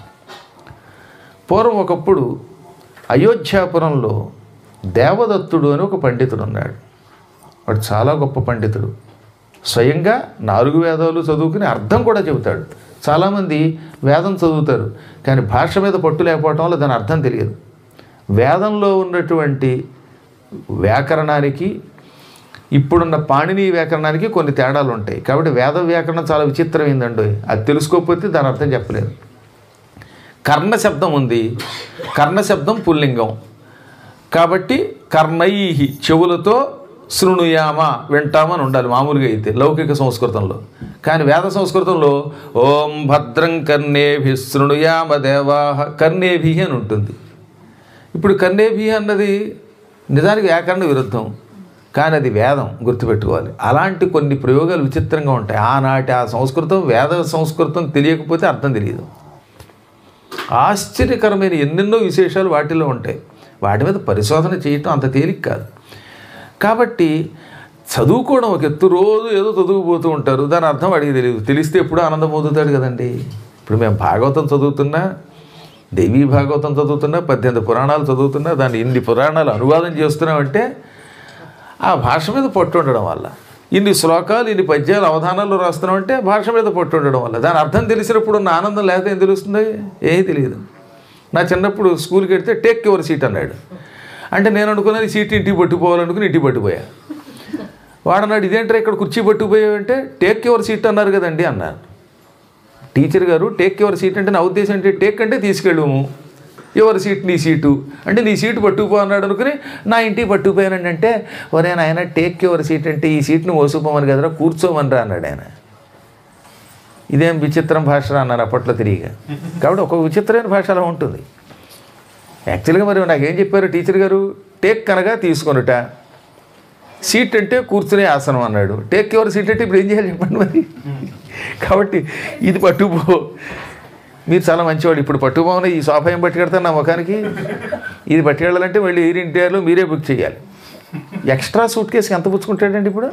పూర్వం ఒకప్పుడు అయోధ్యాపురంలో దేవదత్తుడు అని ఒక పండితుడు ఉన్నాడు వాడు చాలా గొప్ప పండితుడు స్వయంగా నాలుగు వేదాలు చదువుకుని అర్థం కూడా చెబుతాడు చాలామంది వేదం చదువుతారు కానీ భాష మీద పట్టు లేకపోవటం వల్ల దాని అర్థం తెలియదు వేదంలో ఉన్నటువంటి వ్యాకరణానికి ఇప్పుడున్న పాణిని వ్యాకరణానికి కొన్ని తేడాలు ఉంటాయి కాబట్టి వేద వ్యాకరణం చాలా విచిత్రమైందండి అది తెలుసుకోకపోతే దాని అర్థం చెప్పలేదు కర్ణ శబ్దం ఉంది కర్ణ శబ్దం పుల్లింగం కాబట్టి కర్ణై చెవులతో శృణుయామ వింటామని ఉండాలి మామూలుగా అయితే లౌకిక సంస్కృతంలో కానీ వేద సంస్కృతంలో ఓం భద్రం కర్ణేభి శృణుయామ దేవాహ కర్ణేభి అని ఉంటుంది ఇప్పుడు కర్ణేభి అన్నది నిజానికి వ్యాకరణ విరుద్ధం కానీ అది వేదం గుర్తుపెట్టుకోవాలి అలాంటి కొన్ని ప్రయోగాలు విచిత్రంగా ఉంటాయి ఆనాటి ఆ సంస్కృతం వేద సంస్కృతం తెలియకపోతే అర్థం తెలియదు ఆశ్చర్యకరమైన ఎన్నెన్నో విశేషాలు వాటిలో ఉంటాయి వాటి మీద పరిశోధన చేయటం అంత తేలిక కాదు కాబట్టి చదువుకోవడం ఒక ఎత్తు రోజు ఏదో చదువుకుపోతూ ఉంటారు దాని అర్థం వాడికి తెలియదు తెలిస్తే ఎప్పుడూ ఆనందం పొందుతాడు కదండి ఇప్పుడు మేము భాగవతం చదువుతున్నా దేవీ భాగవతం చదువుతున్నా పద్దెనిమిది పురాణాలు చదువుతున్నా దాన్ని ఇన్ని పురాణాలు అనువాదం చేస్తున్నామంటే ఆ భాష మీద పట్టు ఉండడం వల్ల ఇన్ని శ్లోకాలు ఇన్ని పద్యాలు అవధానాలు రాస్తున్నామంటే భాష మీద పట్టు ఉండడం వల్ల దాని అర్థం తెలిసినప్పుడు ఉన్న ఆనందం లేకపోతే ఏం తెలుస్తుంది ఏమీ తెలియదు నా చిన్నప్పుడు స్కూల్కి వెళ్తే టేక్ యువర్ సీట్ అన్నాడు అంటే నేను అనుకున్నాను ఈ సీట్ ఇంటికి పట్టుకోవాలనుకుని ఇంటికి పట్టుపోయా వాడన్నాడు ఇదేంటారు ఇక్కడ కుర్చీ పట్టుకుపోయావంటే టేక్ యువర్ సీట్ అన్నారు కదండి అన్నారు టీచర్ గారు టేక్ యువర్ సీట్ అంటే నా ఉద్దేశం అంటే టేక్ అంటే తీసుకెళ్ళము యువర్ సీట్ నీ సీటు అంటే నీ సీటు పట్టుకుపో అన్నాడు అనుకుని నా ఇంటికి పట్టుకుపోయానండి అంటే ఒరే నాయన టేక్ యువర్ సీట్ అంటే ఈ సీట్ని మోసుకుపోమని కదరా కూర్చోమని అన్నాడు ఆయన ఇదేం విచిత్రం భాష అన్నారు అప్పట్లో తిరిగిగా కాబట్టి ఒక విచిత్రమైన భాష అలా ఉంటుంది యాక్చువల్గా మరి నాకేం చెప్పారు టీచర్ గారు టేక్ కనగా తీసుకొనుట సీట్ అంటే కూర్చునే ఆసనం అన్నాడు టేక్ యువర్ సీట్ అంటే ఇప్పుడు ఏం చేయాలి చెప్పండి మరి కాబట్టి ఇది పట్టుపో మీరు చాలా మంచివాడు ఇప్పుడు పట్టుకోమని ఈ సోఫా ఏం పట్టుకెడతాను నా ముఖానికి ఇది పట్టుకెళ్ళాలంటే మళ్ళీ ఎయిర్ ఇండియాలో మీరే బుక్ చేయాలి ఎక్స్ట్రా సూట్ కేసుకి ఎంత పుచ్చుకుంటాడండి ఇప్పుడు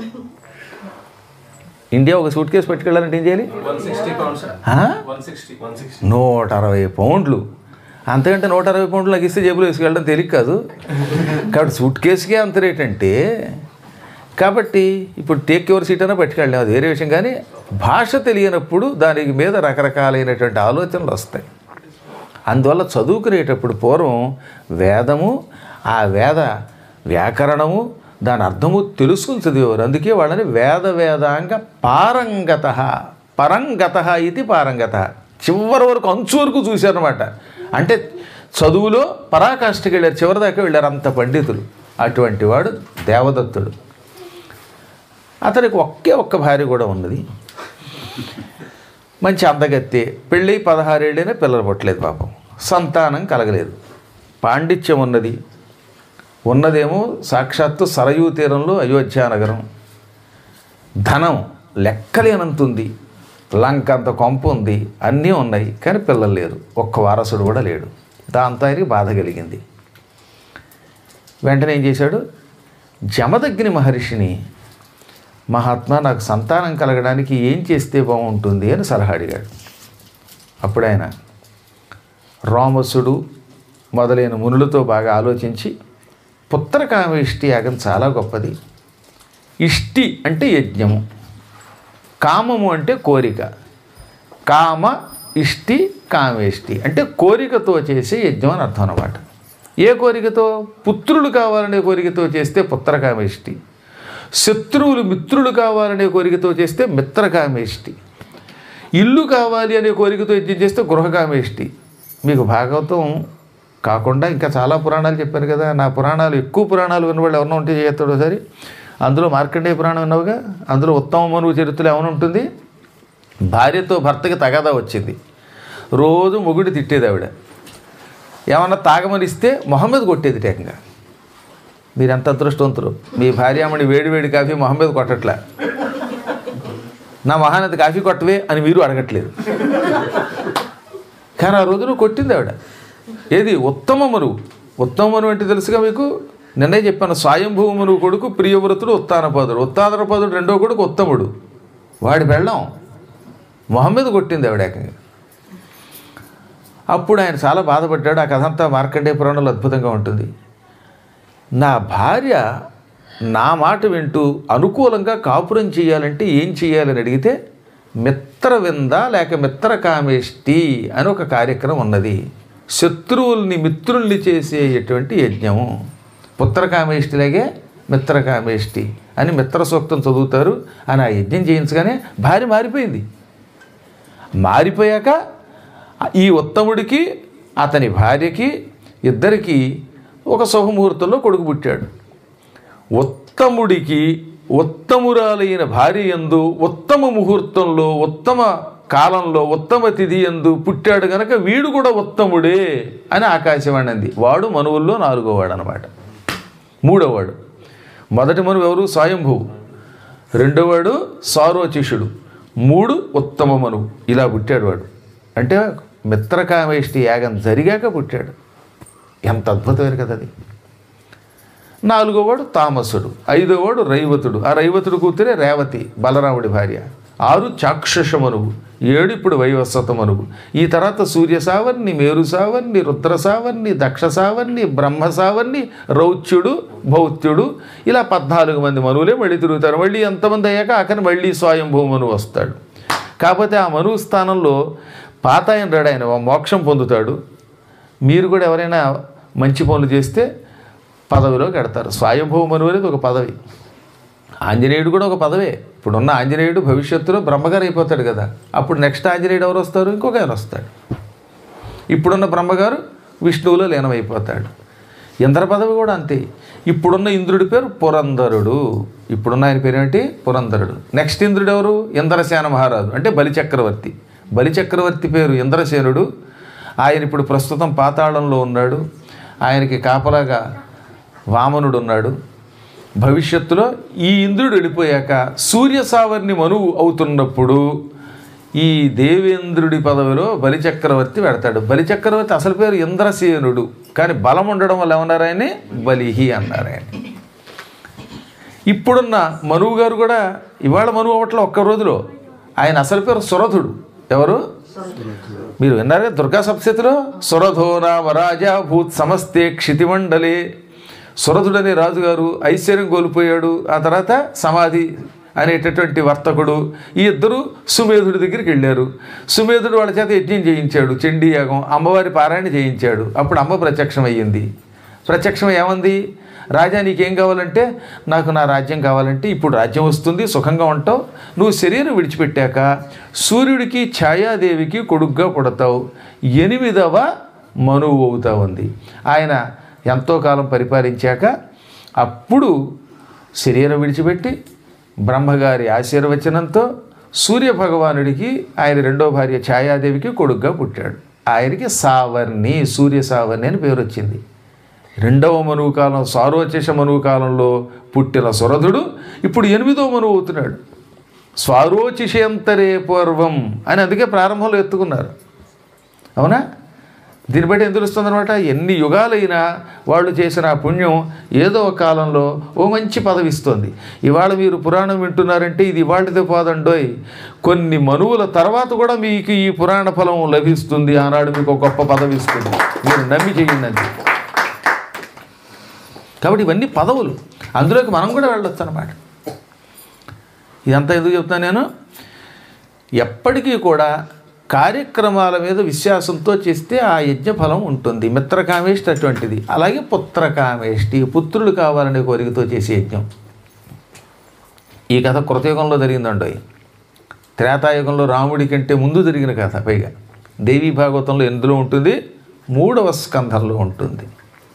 ఇండియా ఒక సూట్ కేసు పట్టుకెళ్ళాలంటే ఏం చేయాలి వన్ సిక్స్టీ పౌండ్స్ ఆ? వన్ సిక్స్టీ వన్ సిక్స్టీ నూట అరవై పౌండ్లు అంతకంటే నూట అరవై పౌండ్లు నాకు ఇస్తే జేబులో వేసుకెళ్ళడం తేలిక కాదు కాబట్టి సూట్ కేసుకే అంత రేట్ అంటే కాబట్టి ఇప్పుడు టేక్ యువర్ సీట్ అయినా పట్టుకెళ్ళాం అది వేరే విషయం కానీ భాష తెలియనప్పుడు దాని మీద రకరకాలైనటువంటి ఆలోచనలు వస్తాయి అందువల్ల చదువుకునేటప్పుడు పూర్వం వేదము ఆ వేద వ్యాకరణము దాని అర్థము తెలుసుకుని చదివేవారు అందుకే వాళ్ళని వేద వేదాంగ పారంగత పరంగత ఇది పారంగత చివరి వరకు అంచు వరకు చూశారనమాట అంటే చదువులో పరాకాష్ఠకి వెళ్ళారు చివరి దాకా వెళ్ళారు అంత పండితులు అటువంటి వాడు దేవదత్తుడు అతనికి ఒకే ఒక్క భార్య కూడా ఉన్నది మంచి అందగత్తే పెళ్ళి పదహారేళ్ళైనా పిల్లలు పుట్టలేదు పాపం సంతానం కలగలేదు పాండిత్యం ఉన్నది ఉన్నదేమో సాక్షాత్తు సరయూ తీరంలో అయోధ్య నగరం ధనం లెక్కలేనంత ఉంది లంక అంత కొంప ఉంది అన్నీ ఉన్నాయి కానీ పిల్లలు లేరు ఒక్క వారసుడు కూడా లేడు దాంతో ఆయనకి బాధ కలిగింది వెంటనే ఏం చేశాడు జమదగ్ని మహర్షిని మహాత్మా నాకు సంతానం కలగడానికి ఏం చేస్తే బాగుంటుంది అని సలహా అడిగాడు అప్పుడు ఆయన రోమసుడు మొదలైన మునులతో బాగా ఆలోచించి పుత్రకామేష్టి యాగం చాలా గొప్పది ఇష్టి అంటే యజ్ఞము కామము అంటే కోరిక కామ ఇష్టి కామేష్టి అంటే కోరికతో చేసే యజ్ఞం అని అర్థం అన్నమాట ఏ కోరికతో పుత్రులు కావాలనే కోరికతో చేస్తే పుత్రకామేష్టి శత్రువులు మిత్రులు కావాలనే కోరికతో చేస్తే మిత్రకామేష్టి ఇల్లు కావాలి అనే కోరికతో యజ్ఞం చేస్తే గృహకామేష్టి మీకు భాగవతం కాకుండా ఇంకా చాలా పురాణాలు చెప్పారు కదా నా పురాణాలు ఎక్కువ పురాణాలు విన్నవాళ్ళు ఎవరన్నా ఉంటే చేస్తాడు ఒకసారి అందులో మార్కండేయ పురాణం విన్నావుగా అందులో ఉత్తమ మనువు చరిత్రలో ఏమైనా ఉంటుంది భార్యతో భర్తకి తగాదా వచ్చింది రోజు మొగుడు తిట్టేది ఆవిడ ఏమన్నా తాగమని ఇస్తే మొహమ్మద్ కొట్టేది టేకంగా మీరు ఎంత అదృష్టవంతులు మీ భార్యామణి వేడి వేడి కాఫీ మొహమ్మద్ కొట్టట్లే నా మహానది కాఫీ కొట్టవే అని మీరు అడగట్లేదు కానీ ఆ రోజున కొట్టింది ఆవిడ ఏది ఉత్తమ మనువు ఉత్తమ మనువు అంటే తెలుసుగా మీకు నిన్నే చెప్పాను స్వయంభూ మనువు కొడుకు ప్రియవ్రతుడు ఉత్తానపదుడు ఉత్తానపదుడు రెండో కొడుకు ఉత్తముడు వాడి బెళ్ళం మొహమ్మద్ కొట్టింది ఆవిడ ఏకంగా అప్పుడు ఆయన చాలా బాధపడ్డాడు ఆ కథ అంతా మార్కండేయ పురాణంలో అద్భుతంగా ఉంటుంది నా భార్య నా మాట వింటూ అనుకూలంగా కాపురం చేయాలంటే ఏం చేయాలని అడిగితే మిత్రవింద లేక మిత్రకామేష్టి అని ఒక కార్యక్రమం ఉన్నది శత్రువుల్ని మిత్రుల్ని చేసేటువంటి యజ్ఞము పుత్రకామేష్టిలాగే మిత్రకామేష్టి అని మిత్ర సూక్తం చదువుతారు అని ఆ యజ్ఞం చేయించగానే భార్య మారిపోయింది మారిపోయాక ఈ ఉత్తముడికి అతని భార్యకి ఇద్దరికి ఒక శుభముహూర్తంలో కొడుకు పుట్టాడు ఉత్తముడికి ఉత్తమురాలైన భార్య యందు ఉత్తమ ముహూర్తంలో ఉత్తమ కాలంలో ఉత్తమ తిథి ఎందు పుట్టాడు గనక వీడు కూడా ఉత్తముడే అని ఆకాశవాణి అంది వాడు మనువుల్లో నాలుగోవాడు అనమాట మూడోవాడు మొదటి మనువు ఎవరు స్వయంభువు రెండోవాడు సారోచిషుడు మూడు ఉత్తమ మనువు ఇలా పుట్టాడు వాడు అంటే మిత్రకామేష్టి యాగం జరిగాక పుట్టాడు ఎంత అద్భుతమైన కదా అది నాలుగోవాడు తామసుడు ఐదోవాడు రైవతుడు ఆ రైవతుడు కూతురే రేవతి బలరాముడి భార్య ఆరు చాక్షుషమనువు ఏడు ఇప్పుడు వైవస్వతమనువు ఈ తర్వాత సూర్య సావర్ణి మేరు సావర్ణి రుద్ర సావర్ణి దక్ష సావర్ణి బ్రహ్మ సావర్ణి రౌచ్యుడు భౌత్యుడు ఇలా పద్నాలుగు మంది మనువులే మళ్ళీ తిరుగుతారు మళ్ళీ ఎంతమంది అయ్యాక అక్కడ మళ్ళీ స్వయంభూ మనువు వస్తాడు కాకపోతే ఆ మనువు స్థానంలో పాత ఆయన రాడు ఆయన మోక్షం పొందుతాడు మీరు కూడా ఎవరైనా మంచి పనులు చేస్తే పదవిలో కడతారు స్వయంభవ మనువు అనేది ఒక పదవి ఆంజనేయుడు కూడా ఒక పదవే ఇప్పుడున్న ఆంజనేయుడు భవిష్యత్తులో బ్రహ్మగారు అయిపోతాడు కదా అప్పుడు నెక్స్ట్ ఆంజనేయుడు ఎవరు వస్తారు ఇంకొక ఆయన వస్తాడు ఇప్పుడున్న బ్రహ్మగారు విష్ణువులో లీనమైపోతాడు ఇంద్ర పదవి కూడా అంతే ఇప్పుడున్న ఇంద్రుడి పేరు పురంధరుడు ఇప్పుడున్న ఆయన పేరు ఏంటి పురంధరుడు నెక్స్ట్ ఇంద్రుడు ఎవరు ఇంద్రసేన మహారాజు అంటే బలిచక్రవర్తి బలిచక్రవర్తి పేరు ఇంద్రసేనుడు ఆయన ఇప్పుడు ప్రస్తుతం పాతాళంలో ఉన్నాడు ఆయనకి కాపలాగా వామనుడు ఉన్నాడు భవిష్యత్తులో ఈ ఇంద్రుడు వెళ్ళిపోయాక సూర్య సావర్ణి మనువు అవుతున్నప్పుడు ఈ దేవేంద్రుడి పదవిలో బలిచక్రవర్తి పెడతాడు బలిచక్రవర్తి అసలు పేరు ఇంద్రసేనుడు కానీ బలం ఉండడం వల్ల ఏమన్నారు ఆయన్ని బలిహి అన్నారు ఆయన ఇప్పుడున్న మనువు గారు కూడా ఇవాళ మనువు అవట్లో ఒక్క రోజులో ఆయన అసలు పేరు సురథుడు ఎవరు మీరు విన్నారే దుర్గా సప్తతిలో సురథో నామ రాజా భూత్ సమస్తే క్షితిమండలే సురథుడనే రాజుగారు ఐశ్వర్యం కోల్పోయాడు ఆ తర్వాత సమాధి అనేటటువంటి వర్తకుడు ఈ ఇద్దరు సుమేధుడి దగ్గరికి వెళ్ళారు సుమేధుడు వాళ్ళ చేత యజ్ఞం చేయించాడు చండీ యాగం అమ్మవారి పారాయణ చేయించాడు అప్పుడు అమ్మ ప్రత్యక్షం అయ్యింది ప్రత్యక్షం ఏమంది రాజా నీకేం కావాలంటే నాకు నా రాజ్యం కావాలంటే ఇప్పుడు రాజ్యం వస్తుంది సుఖంగా ఉంటావు నువ్వు శరీరం విడిచిపెట్టాక సూర్యుడికి ఛాయాదేవికి కొడుగ్గా పుడతావు ఎనిమిదవ మనువు అవుతా ఉంది ఆయన ఎంతో కాలం పరిపాలించాక అప్పుడు శరీరం విడిచిపెట్టి బ్రహ్మగారి ఆశీర్వచనంతో సూర్య భగవానుడికి ఆయన రెండో భార్య ఛాయాదేవికి కొడుగ్గా పుట్టాడు ఆయనకి సావర్ణి సూర్య సావర్ణి అని పేరు వచ్చింది రెండవ మనువు కాలం సారోచేష మనువు కాలంలో పుట్టిన సురధుడు ఇప్పుడు ఎనిమిదో మనువు అవుతున్నాడు స్వారోచిషేంతరే పూర్వం అని అందుకే ప్రారంభంలో ఎత్తుకున్నారు అవునా దీన్ని బట్టి ఏం తెలుస్తుందనమాట ఎన్ని యుగాలైనా వాళ్ళు చేసిన ఆ పుణ్యం ఏదో ఒక కాలంలో ఓ మంచి పదవి ఇస్తుంది ఇవాళ మీరు పురాణం వింటున్నారంటే ఇది ఇవాళతో పోదండోయ్ కొన్ని మనువుల తర్వాత కూడా మీకు ఈ పురాణ ఫలం లభిస్తుంది ఆనాడు మీకు ఒక గొప్ప పదవి ఇస్తుంది మీరు నమ్మి చేయండి అది కాబట్టి ఇవన్నీ పదవులు అందులోకి మనం కూడా వెళ్ళొచ్చు అనమాట ఇదంతా ఎందుకు చెప్తాను నేను ఎప్పటికీ కూడా కార్యక్రమాల మీద విశ్వాసంతో చేస్తే ఆ యజ్ఞ ఫలం ఉంటుంది మిత్రకామేష్టి అటువంటిది అలాగే పుత్రకామేష్టి పుత్రులు కావాలనే కోరికతో చేసే యజ్ఞం ఈ కథ కృతయుగంలో జరిగిందండి త్రేతాయుగంలో రాముడి కంటే ముందు జరిగిన కథ పైగా దేవీ భాగవతంలో ఎందులో ఉంటుంది మూడవ స్కంధంలో ఉంటుంది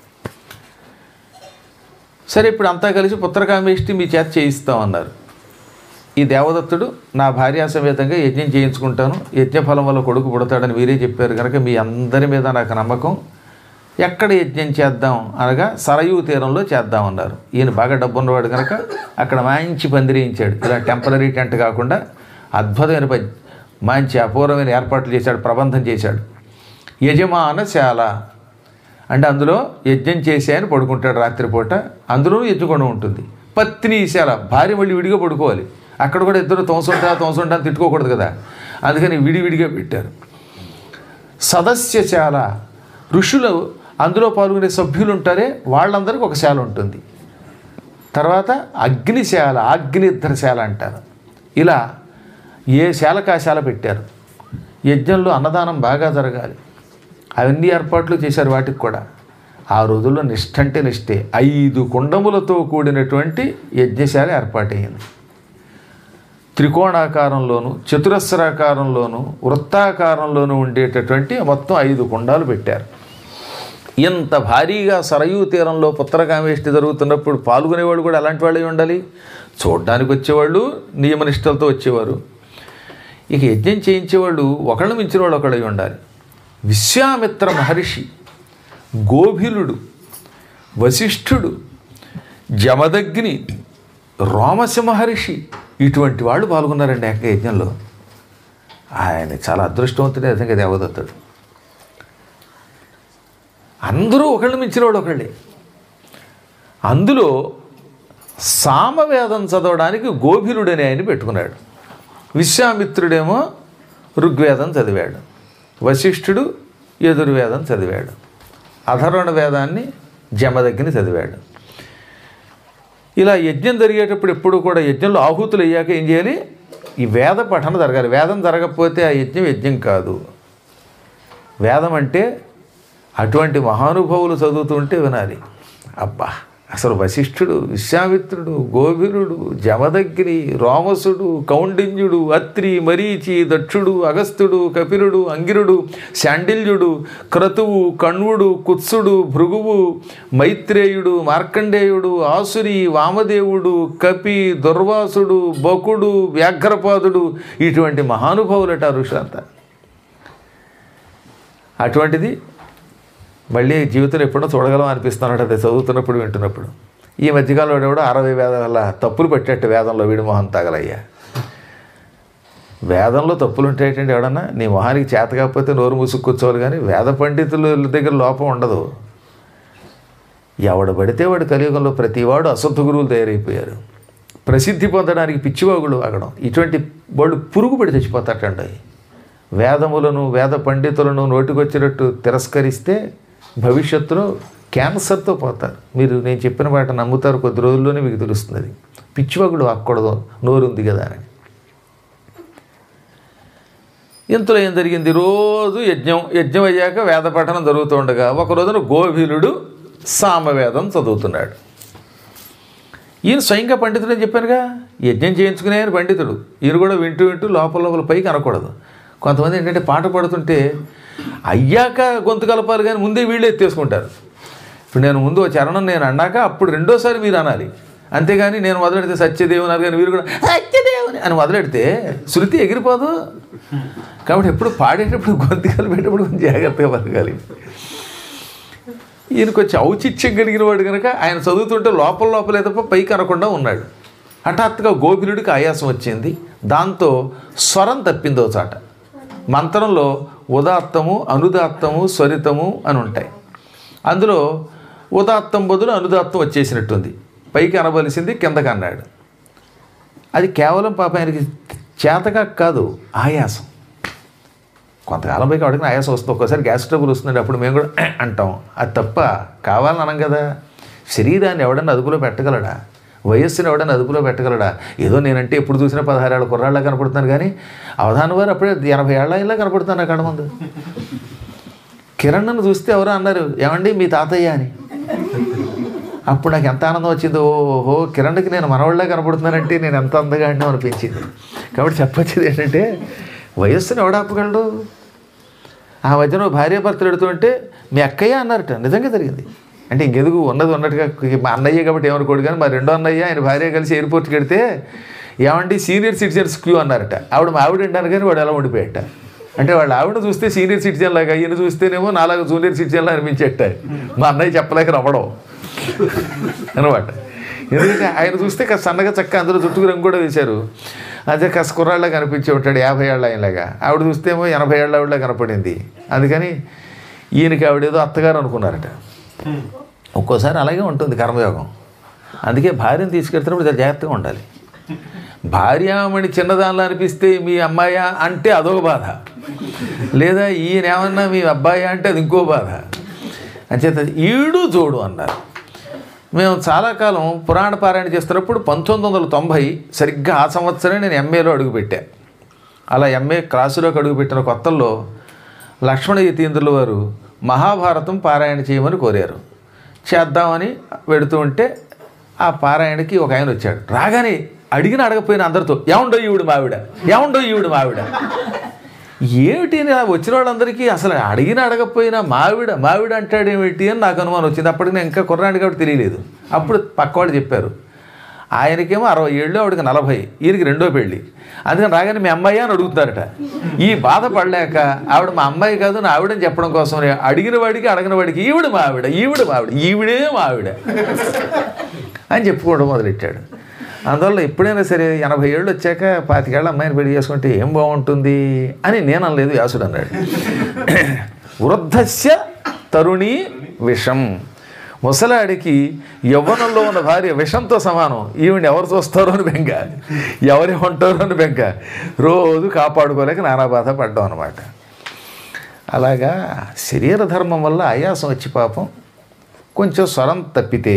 సరే ఇప్పుడు అంతా కలిసి పుత్రకామేష్టి మీ చేత చేయిస్తామన్నారు ఈ దేవదత్తుడు నా భార్యా సమేతంగా యజ్ఞం చేయించుకుంటాను యజ్ఞఫలం వల్ల కొడుకు పుడతాడని వీరే చెప్పారు కనుక మీ అందరి మీద నాకు నమ్మకం ఎక్కడ యజ్ఞం చేద్దాం అనగా సరయూ తీరంలో చేద్దామన్నారు ఈయన బాగా డబ్బు ఉన్నవాడు కనుక అక్కడ మంచి పందిరేయించాడు ఇలా టెంపరీ టెంట్ కాకుండా అద్భుతమైన ప మంచి అపూర్వమైన ఏర్పాట్లు చేశాడు ప్రబంధం చేశాడు యజమానశాల అంటే అందులో యజ్ఞం చేసే అని పడుకుంటాడు రాత్రిపూట అందులో యజ్ఞకొండం ఉంటుంది పత్నీశాల భార్య మళ్ళీ విడిగా పడుకోవాలి అక్కడ కూడా ఇద్దరు తోసుంటా తోసుంటా అని తిట్టుకోకూడదు కదా అందుకని విడివిడిగా పెట్టారు సదస్యశాల ఋషులు అందులో పాల్గొనే సభ్యులు ఉంటారే వాళ్ళందరికీ ఒక శాల ఉంటుంది తర్వాత అగ్నిశాల అగ్నిధ్రశాల అంటారు ఇలా ఏ శాలకు ఆ శాల పెట్టారు యజ్ఞంలో అన్నదానం బాగా జరగాలి అవన్నీ ఏర్పాట్లు చేశారు వాటికి కూడా ఆ రోజుల్లో నిష్ఠ అంటే నిష్ఠే ఐదు కుండములతో కూడినటువంటి యజ్ఞశాల ఏర్పాటయ్యింది త్రికోణాకారంలోను చతురస్రాకారంలోను వృత్తాకారంలోను ఉండేటటువంటి మొత్తం ఐదు కుండాలు పెట్టారు ఇంత భారీగా సరయూ తీరంలో పుత్రకామేష్టి జరుగుతున్నప్పుడు పాల్గొనేవాళ్ళు కూడా అలాంటి వాళ్ళే ఉండాలి చూడడానికి వచ్చేవాళ్ళు నియమనిష్టలతో వచ్చేవారు ఇక యజ్ఞం చేయించేవాళ్ళు ఒకళ్ళు మించిన వాళ్ళు ఒకళ్ళై ఉండాలి విశ్వామిత్ర మహర్షి గోభిలుడు వశిష్ఠుడు జమదగ్ని రోమశ మహర్షి ఇటువంటి వాళ్ళు పాల్గొన్నారండి ఏక యజ్ఞంలో ఆయన చాలా అదృష్టవంతుడే నిజంగా దేవదత్తుడు అందరూ ఒకళ్ళు మించిన వాడు ఒకళ్ళే అందులో సామవేదం చదవడానికి గోభిలుడని ఆయన పెట్టుకున్నాడు విశ్వామిత్రుడేమో ఋగ్వేదం చదివాడు వశిష్ఠుడు యజుర్వేదం చదివాడు అధర్వణ వేదాన్ని జమదగ్ని చదివాడు ఇలా యజ్ఞం జరిగేటప్పుడు ఎప్పుడు కూడా యజ్ఞంలో ఆహుతులు అయ్యాక ఏం చేయాలి ఈ వేద పఠన జరగాలి వేదం జరగకపోతే ఆ యజ్ఞం యజ్ఞం కాదు వేదం అంటే అటువంటి మహానుభావులు చదువుతుంటే వినాలి అబ్బా అసలు వశిష్ఠుడు విశ్వామిత్రుడు గోభిరుడు జమదగ్ని రోమసుడు కౌండిన్యుడు అత్రి మరీచి దక్షుడు అగస్త్యుడు కపిలుడు అంగిరుడు శాండిల్యుడు క్రతువు కణ్వుడు కుత్సుడు భృగువు మైత్రేయుడు మార్కండేయుడు ఆసురి వామదేవుడు కపి దుర్వాసుడు బకుడు వ్యాఘ్రపాదుడు ఇటువంటి మహానుభావులట ఆ ఋషులంతా అటువంటిది మళ్ళీ జీవితంలో ఎప్పుడో చూడగలం అనిపిస్తున్నాడు అది చదువుతున్నప్పుడు వింటున్నప్పుడు ఈ మధ్యకాలంలో కూడా అరవై వేదం వల్ల తప్పులు పెట్టేట్టు వేదంలో వీడి మొహం తగలయ్యా వేదంలో తప్పులు ఉంటాయేటండి ఎవడన్నా నీ మొహానికి చేత కాకపోతే నోరు మూసుకు కూర్చోవాలి కానీ వేద పండితుల దగ్గర లోపం ఉండదు ఎవడు పడితే వాడు కలియుగంలో ప్రతివాడు అసంత గురువులు తయారైపోయారు ప్రసిద్ధి పొందడానికి పిచ్చివాగులు వాగడం ఇటువంటి వాళ్ళు పురుగు పడి చచ్చిపోతాటండి వేదములను వేద పండితులను నోటికొచ్చినట్టు తిరస్కరిస్తే భవిష్యత్తులో క్యాన్సర్తో పోతారు మీరు నేను చెప్పిన మాట నమ్ముతారు కొద్ది రోజుల్లోనే మీకు తెలుస్తుంది అది పిచ్చివాగుడు వాక్కూడదు నోరుంది కదా అని ఇంతలో ఏం జరిగింది రోజు యజ్ఞం యజ్ఞం అయ్యాక వేద పఠనం జరుగుతూ ఉండగా ఒక రోజున గోభిలుడు సామవేదం చదువుతున్నాడు ఈయన స్వయంగా పండితుడు అని చెప్పానుగా యజ్ఞం చేయించుకునే ఆయన పండితుడు ఈయన కూడా వింటూ వింటూ లోపల లోపల పైకి అనకూడదు కొంతమంది ఏంటంటే పాట పాడుతుంటే అయ్యాక గొంతు కలపాలి కానీ ముందే వీళ్ళు ఎత్తేసుకుంటారు ఇప్పుడు నేను ముందు ఓ చరణం నేను అన్నాక అప్పుడు రెండోసారి మీరు అనాలి అంతేగాని నేను మొదలెడితే సత్యదేవుని అని కానీ మీరు కూడా సత్యదేవుని అని మొదలెడితే శృతి ఎగిరిపోదు కాబట్టి ఎప్పుడు పాడేటప్పుడు గొంతు కలిపేటప్పుడు కొంచెం జాగ్రత్తగా బతకాలి ఈయనకు వచ్చి ఔచిత్యం కలిగిన వాడు కనుక ఆయన చదువుతుంటే లోపల లోపలే తప్ప పైకి అనకుండా ఉన్నాడు హఠాత్తుగా గోపిలుడికి ఆయాసం వచ్చింది దాంతో స్వరం తప్పిందో చాట మంత్రంలో ఉదాత్తము అనుదాత్తము స్వరితము అని ఉంటాయి అందులో ఉదాత్తం బదులు అనుదాత్తం వచ్చేసినట్టుంది పైకి అనవలసింది కిందకి అన్నాడు అది కేవలం పాప ఆయనకి చేతగా కాదు ఆయాసం కొంతకాలం పైకి అడిగిన ఆయాసం వస్తుంది ఒక్కోసారి గ్యాస్ ట్రబుల్ వస్తుంది అప్పుడు మేము కూడా అంటాం అది తప్ప కావాలని అనం కదా శరీరాన్ని ఎవడన్నా అదుపులో పెట్టగలడా వయస్సుని ఎవడన్నా అదుపులో పెట్టగలడా ఏదో నేనంటే ఎప్పుడు చూసినా పదహారేళ్ళ కుర్రాళ్ళ కనపడుతున్నాను కానీ అవధానం వారు అప్పుడే ఎనభై ఏళ్ళ ఇలా కనపడుతాను నా కళ్ళ ముందు కిరణ్ను చూస్తే ఎవరో అన్నారు ఏమండి మీ తాతయ్య అని అప్పుడు నాకు ఎంత ఆనందం వచ్చిందో ఓహో కిరణ్కి నేను మనవాళ్ళ కనపడుతున్నానంటే నేను ఎంత అందగా అండి అనిపించింది కాబట్టి చెప్పొచ్చేది ఏంటంటే వయస్సుని ఎవడాపగలడు ఆ మధ్యన ఓ భార్యాభర్తలు ఎడుతుంటే మీ అక్కయ్య అన్నారట నిజంగా జరిగింది అంటే ఇంకెందుకు ఉన్నది ఉన్నట్టుగా మా అన్నయ్య కాబట్టి ఏమనుకోడు కానీ మా రెండో అన్నయ్య ఆయన భార్య కలిసి ఎయిర్పోర్ట్కి వెడితే ఏమండి సీనియర్ సిటిజన్స్ క్యూ అన్నారట ఆవిడ మా ఆవిడ అంటారు కానీ వాడు ఎలా ఉండిపోయాట అంటే వాళ్ళ ఆవిడ చూస్తే సీనియర్ సిటిజన్ లాగా ఈయన చూస్తేనేమో నాలాగా జూనియర్ సిటిజన్ లాగా అనిపించేట మా అన్నయ్య చెప్పలేక నవ్వడం అనమాట ఎందుకంటే ఆయన చూస్తే కాస్త సన్నగా చక్క అందులో జుట్టుకు రంగు కూడా వేశారు అదే కాస్త కుర్రాళ్ళగా కనిపించి ఉంటాడు యాభై ఏళ్ళ ఆయనలాగా ఆవిడ చూస్తేమో ఎనభై ఏళ్ళ ఆవిడలా కనపడింది అందుకని ఈయనకి ఆవిడేదో అత్తగారు అనుకున్నారట ఒక్కోసారి అలాగే ఉంటుంది కర్మయోగం అందుకే భార్యను తీసుకెళ్తున్నప్పుడు చాలా జాగ్రత్తగా ఉండాలి భార్యామణి చిన్నదానిలో అనిపిస్తే మీ అమ్మాయా అంటే అదొక బాధ లేదా ఈయన ఏమన్నా మీ అబ్బాయి అంటే అది ఇంకో బాధ అంచేత ఈడు జోడు అన్నారు మేము చాలా కాలం పురాణ పారాయణ చేస్తున్నప్పుడు పంతొమ్మిది వందల తొంభై సరిగ్గా ఆ సంవత్సరం నేను ఎంఏలో అడుగుపెట్టా అలా ఎంఏ క్లాసులోకి అడుగుపెట్టిన కొత్తల్లో లక్ష్మణ యతీంద్రుల వారు మహాభారతం పారాయణ చేయమని కోరారు చేద్దామని వెడుతూ ఉంటే ఆ పారాయణకి ఒక ఆయన వచ్చాడు రాగానే అడిగిన అడగపోయిన అందరితో ఏముండో ఈవిడు మావిడ ఏముండో ఈవిడు మావిడ ఏమిటి అని ఆ వచ్చిన వాళ్ళందరికీ అసలు అడిగిన అడగకపోయినా మావిడ మావిడ అంటాడేమిటి అని నాకు అనుమానం వచ్చింది అప్పటికి నేను ఇంకా కుర్రాడు కాబట్టి తెలియలేదు అప్పుడు పక్క వాళ్ళు చెప్పారు ఆయనకేమో అరవై ఏళ్ళు ఆవిడకి నలభై ఈయనకి రెండో పెళ్ళి అందుకని రాగానే మీ అమ్మాయి అని అడుగుతున్నారట ఈ బాధ పడలేక ఆవిడ మా అమ్మాయి కాదు నా ఆవిడని చెప్పడం కోసం అడిగిన వాడికి అడగిన వాడికి ఈవిడ మా ఆవిడ ఈవిడ మా ఆవిడ ఈవిడే మా ఆవిడ అని చెప్పుకోవడం మొదలెట్టాడు అందువల్ల ఎప్పుడైనా సరే ఎనభై ఏళ్ళు వచ్చాక పాతికేళ్ళ అమ్మాయిని పెళ్లి చేసుకుంటే ఏం బాగుంటుంది అని నేను అనలేదు వ్యాసుడు అన్నాడు వృద్ధస్య తరుణి విషం ముసలాడికి యవ్వనంలో ఉన్న భార్య విషంతో సమానం ఈవిని ఎవరు చూస్తారో అని బెంగ ఎవరు ఉంటారో అని బెంగ రోజు కాపాడుకోలేక నానా బాధ పడ్డాం అనమాట అలాగా శరీర ధర్మం వల్ల ఆయాసం వచ్చి పాపం కొంచెం స్వరం తప్పితే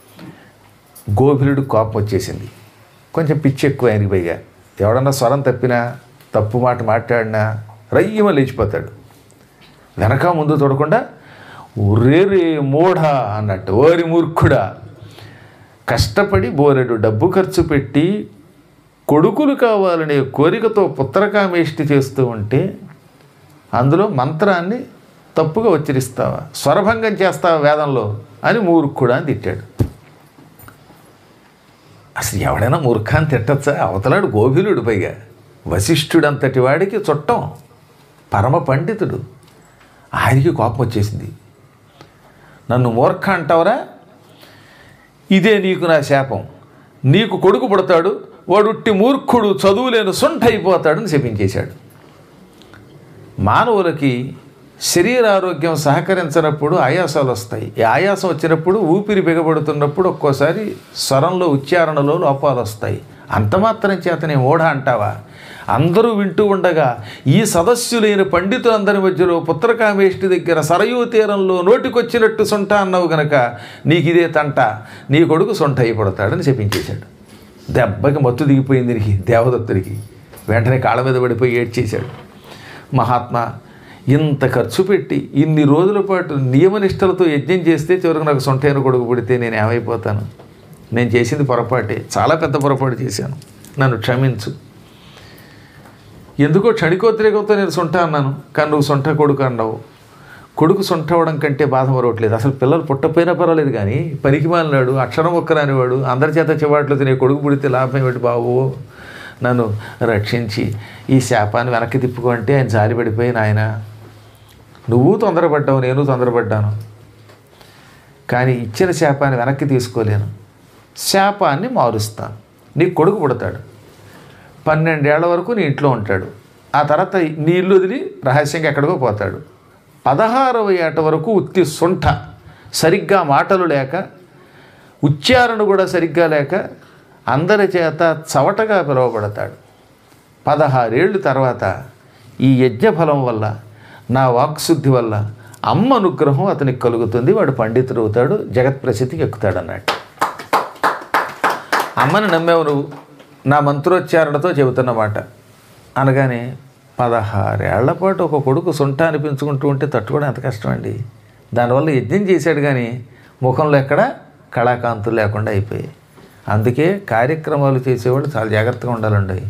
గోభిలుడు కోపం వచ్చేసింది కొంచెం పిచ్చి ఎక్కువ ఆయనకి పైగా ఎవడన్నా స్వరం తప్పినా తప్పు మాట మాట్లాడినా రయ్యమ లేచిపోతాడు వెనక ముందు చూడకుండా రే మూఢ అన్నట్టు ఓరి మూర్ఖుడా కష్టపడి బోరెడు డబ్బు ఖర్చు పెట్టి కొడుకులు కావాలనే కోరికతో పుత్రకామేష్టి చేస్తూ ఉంటే అందులో మంత్రాన్ని తప్పుగా ఉచ్చరిస్తావా స్వరభంగం చేస్తావా వేదంలో అని మూర్ఖుడా అని తిట్టాడు అసలు ఎవడైనా మూర్ఖాన్ని తిట్టచ్చా అవతలాడు గోభిలుడు పైగా వశిష్ఠుడంతటి వాడికి చుట్టం పరమ పండితుడు ఆయనకి కోపం వచ్చేసింది నన్ను మూర్ఖ అంటావరా ఇదే నీకు నా శాపం నీకు కొడుకు పుడతాడు వాడుట్టి మూర్ఖుడు చదువులేని సొంట అయిపోతాడని శపించేశాడు మానవులకి శరీర ఆరోగ్యం సహకరించినప్పుడు ఆయాసాలు వస్తాయి ఈ ఆయాసం వచ్చినప్పుడు ఊపిరి బిగబడుతున్నప్పుడు ఒక్కోసారి స్వరంలో ఉచ్చారణలో లోపాలు వస్తాయి అంత మాత్రం చేతనే ఓఢ అంటావా అందరూ వింటూ ఉండగా ఈ సదస్సులైన పండితులందరి మధ్యలో పుత్రకామేష్టి దగ్గర సరయూ తీరంలో నోటికొచ్చినట్టు సొంట అన్నావు గనక నీకు ఇదే తంట నీ కొడుకు సొంట అయిపడతాడని చెప్పించేశాడు దెబ్బకి మత్తు దిగిపోయింది నీకు దేవదత్తుడికి వెంటనే కాళ్ళ మీద పడిపోయి ఏడ్చేశాడు మహాత్మా ఇంత ఖర్చు పెట్టి ఇన్ని రోజుల పాటు నియమనిష్టలతో యజ్ఞం చేస్తే చివరికి నాకు సొంటైన కొడుకు పుడితే నేను ఏమైపోతాను నేను చేసింది పొరపాటే చాలా పెద్ద పొరపాటు చేశాను నన్ను క్షమించు ఎందుకో క్షణికోద్రేకంతో నేను సొంట అన్నాను కానీ నువ్వు సొంట కొడుకు అన్నావు కొడుకు సొంట అవ్వడం కంటే బాధ మరొకట్లేదు అసలు పిల్లలు పుట్టపోయినా పర్వాలేదు కానీ పనికి మాలినాడు అక్షరం ఒక్కరానివాడు అందరి చేత చివాట్లు తినే కొడుకు పుడితే లాభం ఏమిటి బాబు నన్ను రక్షించి ఈ శాపాన్ని వెనక్కి తిప్పుకో అంటే ఆయన జారి పడిపోయి నాయన నువ్వు తొందరపడ్డావు నేను తొందరపడ్డాను కానీ ఇచ్చిన శాపాన్ని వెనక్కి తీసుకోలేను శాపాన్ని మారుస్తాను నీకు కొడుకు పుడతాడు పన్నెండేళ్ల వరకు నీ ఇంట్లో ఉంటాడు ఆ తర్వాత నీ ఇల్లు వదిలి రహస్యంగా ఎక్కడికో పోతాడు పదహారవ ఏట వరకు ఉత్తి సొంఠ సరిగ్గా మాటలు లేక ఉచ్చారణ కూడా సరిగ్గా లేక అందరి చేత చవటగా పిలువబడతాడు పదహారేళ్ళు తర్వాత ఈ యజ్ఞఫలం వల్ల నా వాక్శుద్ధి వల్ల అమ్మ అనుగ్రహం అతనికి కలుగుతుంది వాడు పండితుడు అవుతాడు జగత్ ప్రసిద్ధికి ఎక్కుతాడు అన్నట్టు అమ్మని నమ్మేవు నువ్వు నా మంత్రోచ్చారణతో చెబుతున్నమాట అనగానే పదహారేళ్ల పాటు ఒక కొడుకు సొంట అనిపించుకుంటూ ఉంటే తట్టుకోవడం ఎంత కష్టం అండి దానివల్ల యజ్ఞం చేశాడు కానీ ముఖంలో ఎక్కడ కళాకాంతులు లేకుండా అయిపోయాయి అందుకే కార్యక్రమాలు చేసేవాళ్ళు చాలా జాగ్రత్తగా ఉండాలండి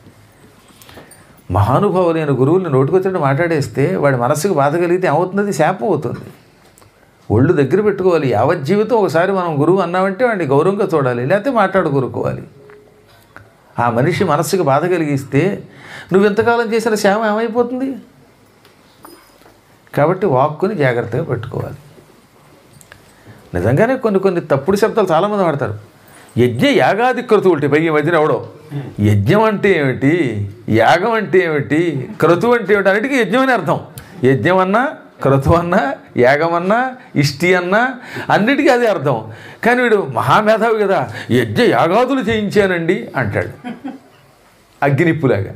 మహానుభావులైన గురువుల్ని నోటుకొచ్చినట్టు మాట్లాడేస్తే వాడి మనస్సుకు బాధ కలిగితే ఏమవుతుంది శాపం అవుతుంది ఒళ్ళు దగ్గర పెట్టుకోవాలి యావత్ జీవితం ఒకసారి మనం గురువు అన్నామంటే వాడిని గౌరవంగా చూడాలి లేకపోతే మాట్లాడు కూరుకోవాలి ఆ మనిషి మనస్సుకు బాధ కలిగిస్తే నువ్వు ఎంతకాలం చేసిన శ్యామ ఏమైపోతుంది కాబట్టి వాక్కుని జాగ్రత్తగా పెట్టుకోవాలి నిజంగానే కొన్ని కొన్ని తప్పుడు శబ్దాలు చాలామంది వాడతారు యజ్ఞ యాగాది క్రతువులు పైగా ఈ మధ్యన ఎవడో యజ్ఞం అంటే ఏమిటి యాగం అంటే ఏమిటి క్రతువు అంటే ఏమిటి అన్నిటికీ యజ్ఞం అని అర్థం యజ్ఞం అన్నా క్రతువు అన్నా యాగం అన్నా ఇష్టి అన్నా అన్నిటికీ అదే అర్థం కానీ వీడు మహామేధావి కదా యజ్ఞ యాగాదులు చేయించానండి అంటాడు అగ్నిప్పులాగా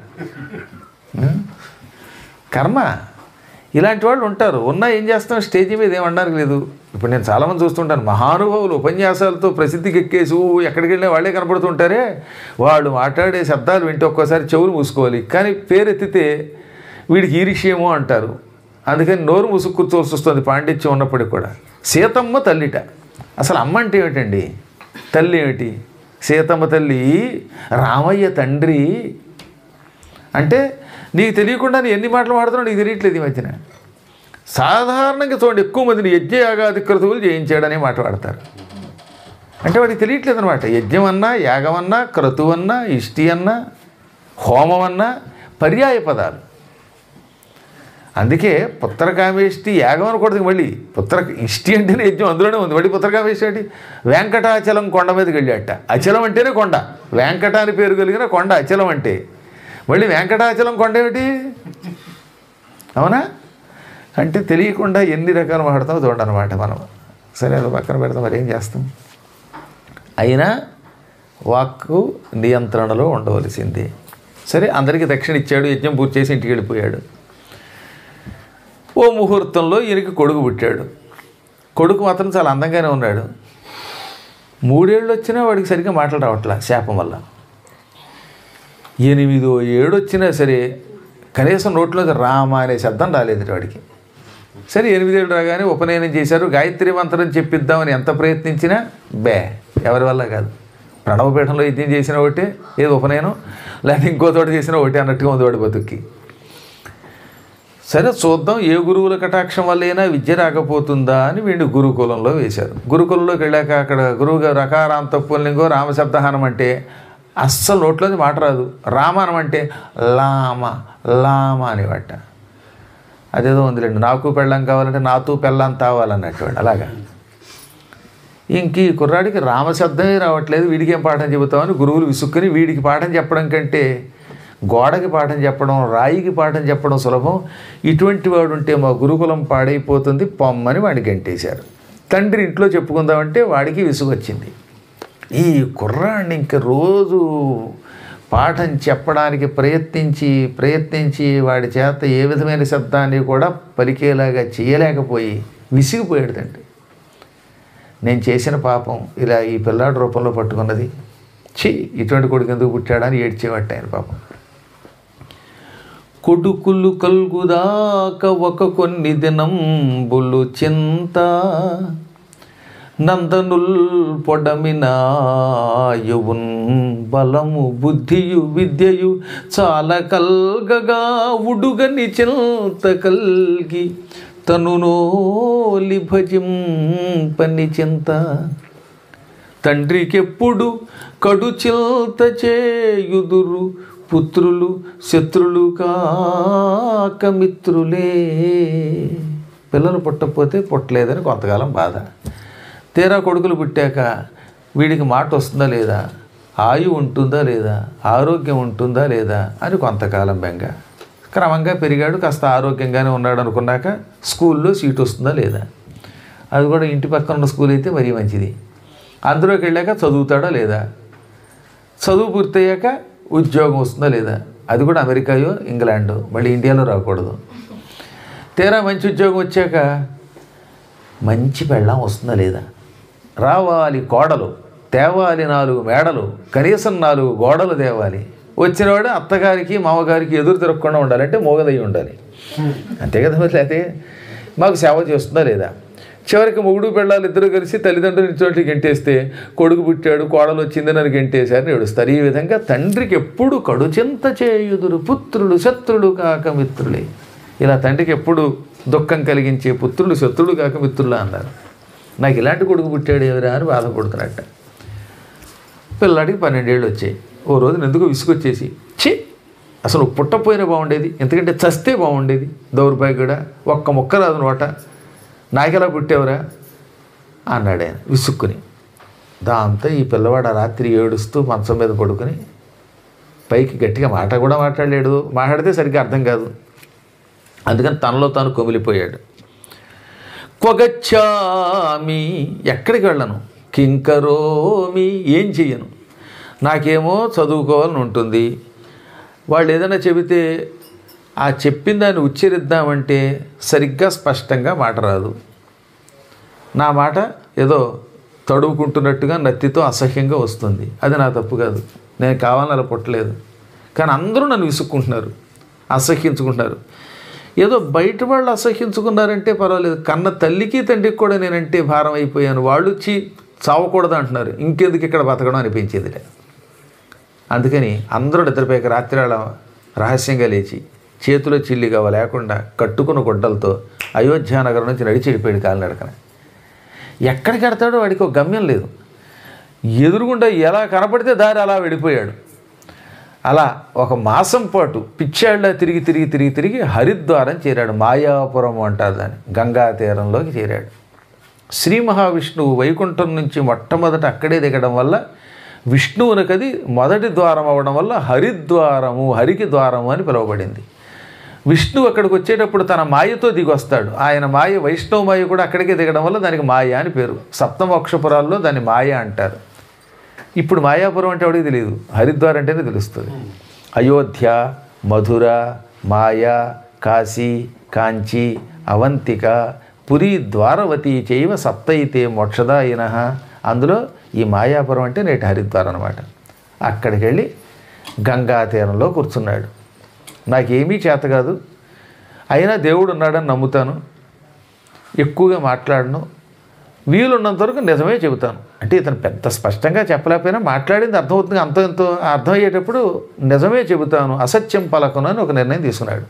కర్మ ఇలాంటి వాళ్ళు ఉంటారు ఉన్నా ఏం చేస్తాం స్టేజీ మీద ఏమనడానికి లేదు ఇప్పుడు నేను చాలామంది చూస్తుంటాను మహానుభావులు ఉపన్యాసాలతో ప్రసిద్ధికి ఎక్కేసి ఊ ఎక్కడికి వెళ్ళినా వాళ్ళే కనపడుతుంటారే వాళ్ళు మాట్లాడే శబ్దాలు వింటే ఒక్కోసారి చెవులు మూసుకోవాలి కానీ పేరెత్తితే వీడికి ఈరిష్యేమో అంటారు అందుకని నోరు మూసుకు కూర్చోవలసి వస్తుంది పాండిత్యం ఉన్నప్పటికి కూడా సీతమ్మ తల్లిట అసలు అమ్మ అంటే ఏమిటండి తల్లి ఏమిటి సీతమ్మ తల్లి రామయ్య తండ్రి అంటే నీకు తెలియకుండా నీ ఎన్ని మాటలు వాడుతున్నావు నీకు తెలియట్లేదు ఈ మధ్యన సాధారణంగా చూడండి ఎక్కువ మందిని యజ్ఞయాగాది క్రతువులు చేయించాడనే మాట వాడతారు అంటే వాడికి తెలియట్లేదు అనమాట యజ్ఞం అన్నా యాగం అన్నా క్రతువు అన్నా ఇష్టి అన్నా హోమం అన్నా పర్యాయ పదాలు అందుకే పుత్రకామేష్టి యాగం అనకూడదు మళ్ళీ పుత్ర ఇష్టి అంటేనే యజ్ఞం అందులోనే ఉంది మళ్ళీ పుత్రకామేష్టి ఏంటి వెంకటాచలం కొండ మీదకి వెళ్ళాట అచలం అంటేనే కొండ వెంకట అని పేరు కలిగిన కొండ అచలం అంటే మళ్ళీ వెంకటాచలం కొండ ఏమిటి అవునా అంటే తెలియకుండా ఎన్ని రకాలు మాట్లాడతామో చూడండి అనమాట మనం సరే అది పక్కన పెడతాం మరి ఏం చేస్తాం అయినా వాక్కు నియంత్రణలో ఉండవలసిందే సరే అందరికీ దక్షిణ ఇచ్చాడు యజ్ఞం పూర్తి చేసి ఇంటికి వెళ్ళిపోయాడు ఓ ముహూర్తంలో ఈయనకి కొడుకు పుట్టాడు కొడుకు మాత్రం చాలా అందంగానే ఉన్నాడు మూడేళ్ళు వచ్చినా వాడికి సరిగ్గా మాటలు రావట్లా శాపం వల్ల ఎనిమిదో ఏడు వచ్చినా సరే కనీసం నోట్లోకి రామ అనే శబ్దం రాలేదు వాడికి సరే ఎనిమిదేళ్ళు రాగానే ఉపనయనం చేశారు గాయత్రి మంత్రం చెప్పిద్దామని ఎంత ప్రయత్నించినా బే ఎవరి వల్ల కాదు ప్రణవపీఠంలో యజ్ఞం చేసిన ఒకటే ఏది ఉపనయనం లేకపోతే ఇంకో తోట చేసిన ఒకటే అన్నట్టుగా ఉంది వాడి బతుక్కి సరే చూద్దాం ఏ గురువుల కటాక్షం వల్లైనా విద్య రాకపోతుందా అని వీడిని గురుకులంలో వేశారు గురుకులంలోకి వెళ్ళాక అక్కడ గురువు గారు రకారాంత పుల్లింగో రామశబ్దహానం అంటే అస్సలు నోట్లోది మాట రాదు రామానం అంటే లామ లామ అనేవట అదేదో ఉందిలేండి నాకు పెళ్ళం కావాలంటే నాతో పెళ్ళం తావాలన్నట్టు అలాగా ఇంక ఈ కుర్రాడికి రామశబ్దమే రావట్లేదు వీడికి ఏం పాఠం చెబుతామని గురువులు విసుక్కుని వీడికి పాఠం చెప్పడం కంటే గోడకి పాఠం చెప్పడం రాయికి పాఠం చెప్పడం సులభం ఇటువంటి వాడు ఉంటే మా గురుకులం పాడైపోతుంది పొమ్మని వాడికి గంటేశారు తండ్రి ఇంట్లో చెప్పుకుందామంటే వాడికి విసుగొచ్చింది ఈ కుర్రాడిని ఇంక రోజు పాఠం చెప్పడానికి ప్రయత్నించి ప్రయత్నించి వాడి చేత ఏ విధమైన శబ్దాన్ని కూడా పలికేలాగా చేయలేకపోయి విసిగిపోయాడు తండ్రి నేను చేసిన పాపం ఇలా ఈ పిల్లాడి రూపంలో పట్టుకున్నది ఛీ ఇటువంటి కొడుకు ఎందుకు పుట్టాడని ఏడ్చేవాట ఆయన పాపం కొడుకులు కల్గుదాక ఒక కొన్ని దినంబులు చింత నందనుల్ పొడమినాయువున్ బలము బుద్ధియు విద్యయు చాలా కల్గగా ఉడుగని చింత కల్గి తనునోలి భజింపని చింత తండ్రికెప్పుడు కడు చిల్త చేయుదురు పుత్రులు శత్రులు కాక మిత్రులే పిల్లలు పుట్టకపోతే పుట్టలేదని కొంతకాలం బాధ తీరా కొడుకులు పుట్టాక వీడికి మాట వస్తుందా లేదా ఆయు ఉంటుందా లేదా ఆరోగ్యం ఉంటుందా లేదా అని కొంతకాలం బెంగ క్రమంగా పెరిగాడు కాస్త ఆరోగ్యంగానే ఉన్నాడు అనుకున్నాక స్కూల్లో సీట్ వస్తుందా లేదా అది కూడా ఇంటి పక్కన ఉన్న స్కూల్ అయితే మరీ మంచిది అందులోకి వెళ్ళాక చదువుతాడా లేదా చదువు పూర్తయ్యాక ఉద్యోగం వస్తుందా లేదా అది కూడా అమెరికాయో ఇంగ్లాండో మళ్ళీ ఇండియాలో రాకూడదు తీరా మంచి ఉద్యోగం వచ్చాక మంచి పెళ్ళాం వస్తుందా లేదా రావాలి కోడలు తేవాలి నాలుగు మేడలు కనీసం నాలుగు గోడలు తేవాలి వచ్చినవాడు అత్తగారికి మామగారికి ఎదురు తిరగకుండా ఉండాలి అంటే మోగదయ్యి ఉండాలి అంతే కదా మరి లేకపోతే మాకు సేవ చేస్తుందా లేదా చివరికి మొగుడు పెళ్ళాలు ఇద్దరు కలిసి తల్లిదండ్రులు చోట్ల గెంటేస్తే కొడుకు పుట్టాడు కోడలు వచ్చింది నన్ను గెంటేశారని ఏడుస్తారు ఈ విధంగా తండ్రికి ఎప్పుడు కడుచింత చేయుదురు పుత్రుడు శత్రుడు కాక మిత్రులే ఇలా తండ్రికి ఎప్పుడు దుఃఖం కలిగించే పుత్రుడు శత్రుడు కాక మిత్రులా అన్నారు నాకు ఇలాంటి కొడుకు పుట్టాడు ఎవరా అని బాధపడుతున్నట్ట పిల్లాడికి పన్నెండేళ్ళు వచ్చాయి ఓ రోజున ఎందుకు విసుగొచ్చేసి ఛీ అసలు పుట్టపోయినా బాగుండేది ఎందుకంటే చస్తే బాగుండేది దౌర్భాగ్యుడా ఒక్క మొక్క రాదు నోట నాకెలా పుట్టావురా అన్నాడు ఆయన విసుక్కుని దాంతో ఈ పిల్లవాడు ఆ రాత్రి ఏడుస్తూ మంచం మీద పడుకొని పైకి గట్టిగా మాట కూడా మాట్లాడలేడు మాట్లాడితే సరిగ్గా అర్థం కాదు అందుకని తనలో తాను కొమిలిపోయాడు కొగచ్చామి ఎక్కడికి వెళ్ళను కింకరోమి ఏం చెయ్యను నాకేమో చదువుకోవాలని ఉంటుంది వాళ్ళు ఏదైనా చెబితే ఆ చెప్పిన దాన్ని ఉచ్చరిద్దామంటే సరిగ్గా స్పష్టంగా మాట రాదు నా మాట ఏదో తడువుకుంటున్నట్టుగా నత్తితో అసహ్యంగా వస్తుంది అది నా తప్పు కాదు నేను కావాలని అలా పుట్టలేదు కానీ అందరూ నన్ను విసుక్కుంటున్నారు అసహ్యించుకుంటున్నారు ఏదో బయట వాళ్ళు అసహ్యించుకున్నారంటే పర్వాలేదు కన్న తల్లికి తండ్రికి కూడా నేనంటే భారం అయిపోయాను వాళ్ళు వచ్చి చావకూడదు అంటున్నారు ఇంకెందుకు ఇక్కడ బతకడం అనిపించేది అందుకని అందరూ నిద్రపోయాక రాత్రి అలా రహస్యంగా లేచి చేతిలో చిల్లిగా లేకుండా కట్టుకున్న గుడ్డలతో అయోధ్యానగరం నుంచి నడిచి వెళ్ళిపోయాడు కాలినడకన ఎక్కడికి వెడతాడో వాడికి ఒక గమ్యం లేదు ఎదురుగుండా ఎలా కనపడితే దారి అలా వెళ్ళిపోయాడు అలా ఒక మాసం పాటు పిచ్చాళ్ళ తిరిగి తిరిగి తిరిగి తిరిగి హరిద్వారం చేరాడు మాయాపురం అంటారు దాన్ని గంగా తీరంలోకి చేరాడు శ్రీ మహావిష్ణువు వైకుంఠం నుంచి మొట్టమొదట అక్కడే దిగడం వల్ల విష్ణువునకది మొదటి ద్వారం అవ్వడం వల్ల హరిద్వారము హరికి ద్వారము అని పిలువబడింది విష్ణువు అక్కడికి వచ్చేటప్పుడు తన మాయతో దిగి వస్తాడు ఆయన మాయ వైష్ణవ మాయ కూడా అక్కడికే దిగడం వల్ల దానికి మాయ అని పేరు సప్తమోక్షపురాల్లో దాన్ని మాయ అంటారు ఇప్పుడు మాయాపురం అంటే ఎవడికి తెలియదు హరిద్వార్ అంటేనే తెలుస్తుంది అయోధ్య మధుర మాయా కాశీ కాంచి అవంతిక పురి ద్వారవతి చైవ సప్తయితే మోక్షదాయిన అందులో ఈ మాయాపురం అంటే నేటి హరిద్వారం అనమాట అక్కడికి వెళ్ళి గంగా తీరంలో కూర్చున్నాడు నాకేమీ చేత కాదు అయినా దేవుడు ఉన్నాడని నమ్ముతాను ఎక్కువగా మాట్లాడను వీలున్నంత వరకు నిజమే చెబుతాను అంటే ఇతను పెద్ద స్పష్టంగా చెప్పలేకపోయినా మాట్లాడింది అర్థమవుతుంది అంత ఎంతో అర్థమయ్యేటప్పుడు నిజమే చెబుతాను అసత్యం పలకను అని ఒక నిర్ణయం తీసుకున్నాడు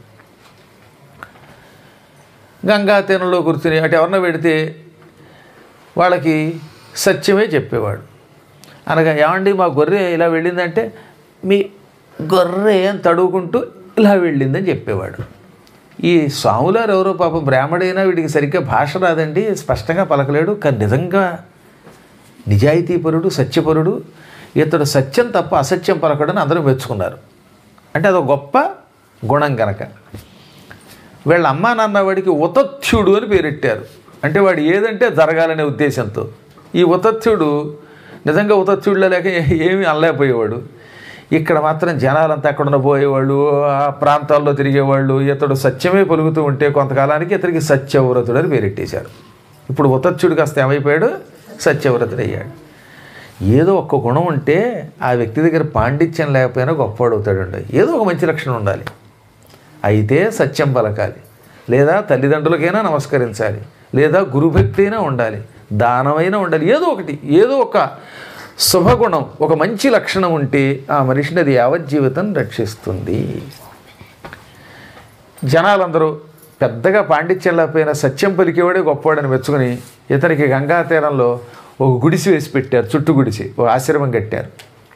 గంగా తీరంలో కూర్చుని అటు ఎవరినో పెడితే వాళ్ళకి సత్యమే చెప్పేవాడు అనగా ఏమండి మా గొర్రె ఇలా వెళ్ళిందంటే మీ గొర్రె అని తడువుకుంటూ ఇలా వెళ్ళిందని చెప్పేవాడు ఈ స్వాములారు ఎవరో పాపం బ్రాహ్మడైనా వీడికి సరిగ్గా భాష రాదండి స్పష్టంగా పలకలేడు కానీ నిజంగా నిజాయితీపరుడు సత్యపరుడు ఇతడు సత్యం తప్ప అసత్యం పలకడని అందరూ మెచ్చుకున్నారు అంటే అదొక గొప్ప గుణం కనుక వీళ్ళ అమ్మా నాన్న వాడికి ఉతథ్యుడు అని పేరెట్టారు అంటే వాడు ఏదంటే జరగాలనే ఉద్దేశంతో ఈ ఉతథ్యుడు నిజంగా ఉతథ్యుడిలో లేక ఏమీ అనలేకపోయేవాడు ఇక్కడ మాత్రం జనాలంతా అక్కడ పోయేవాళ్ళు ఆ ప్రాంతాల్లో తిరిగేవాళ్ళు ఇతడు సత్యమే పలుకుతూ ఉంటే కొంతకాలానికి ఇతనికి సత్యవ్రతుడు అని పేరెట్టేశారు ఇప్పుడు ఉతథ్యుడు కాస్త ఏమైపోయాడు సత్యవ్రతుడు అయ్యాడు ఏదో ఒక్క గుణం ఉంటే ఆ వ్యక్తి దగ్గర పాండిత్యం లేకపోయినా గొప్పవాడు అవుతాడండి ఏదో ఒక మంచి లక్షణం ఉండాలి అయితే సత్యం పలకాలి లేదా తల్లిదండ్రులకైనా నమస్కరించాలి లేదా గురుభక్తి అయినా ఉండాలి దానమైనా ఉండాలి ఏదో ఒకటి ఏదో ఒక శుభగుణం ఒక మంచి లక్షణం ఉంటే ఆ మనిషిని అది యావజ్జీవితం రక్షిస్తుంది జనాలందరూ పెద్దగా పాండిత్యం లేకపోయినా సత్యం పలికేవాడే గొప్పవాడని మెచ్చుకుని ఇతనికి గంగా తీరంలో ఒక గుడిసి వేసి పెట్టారు చుట్టూ గుడిసి ఒక ఆశ్రమం కట్టారు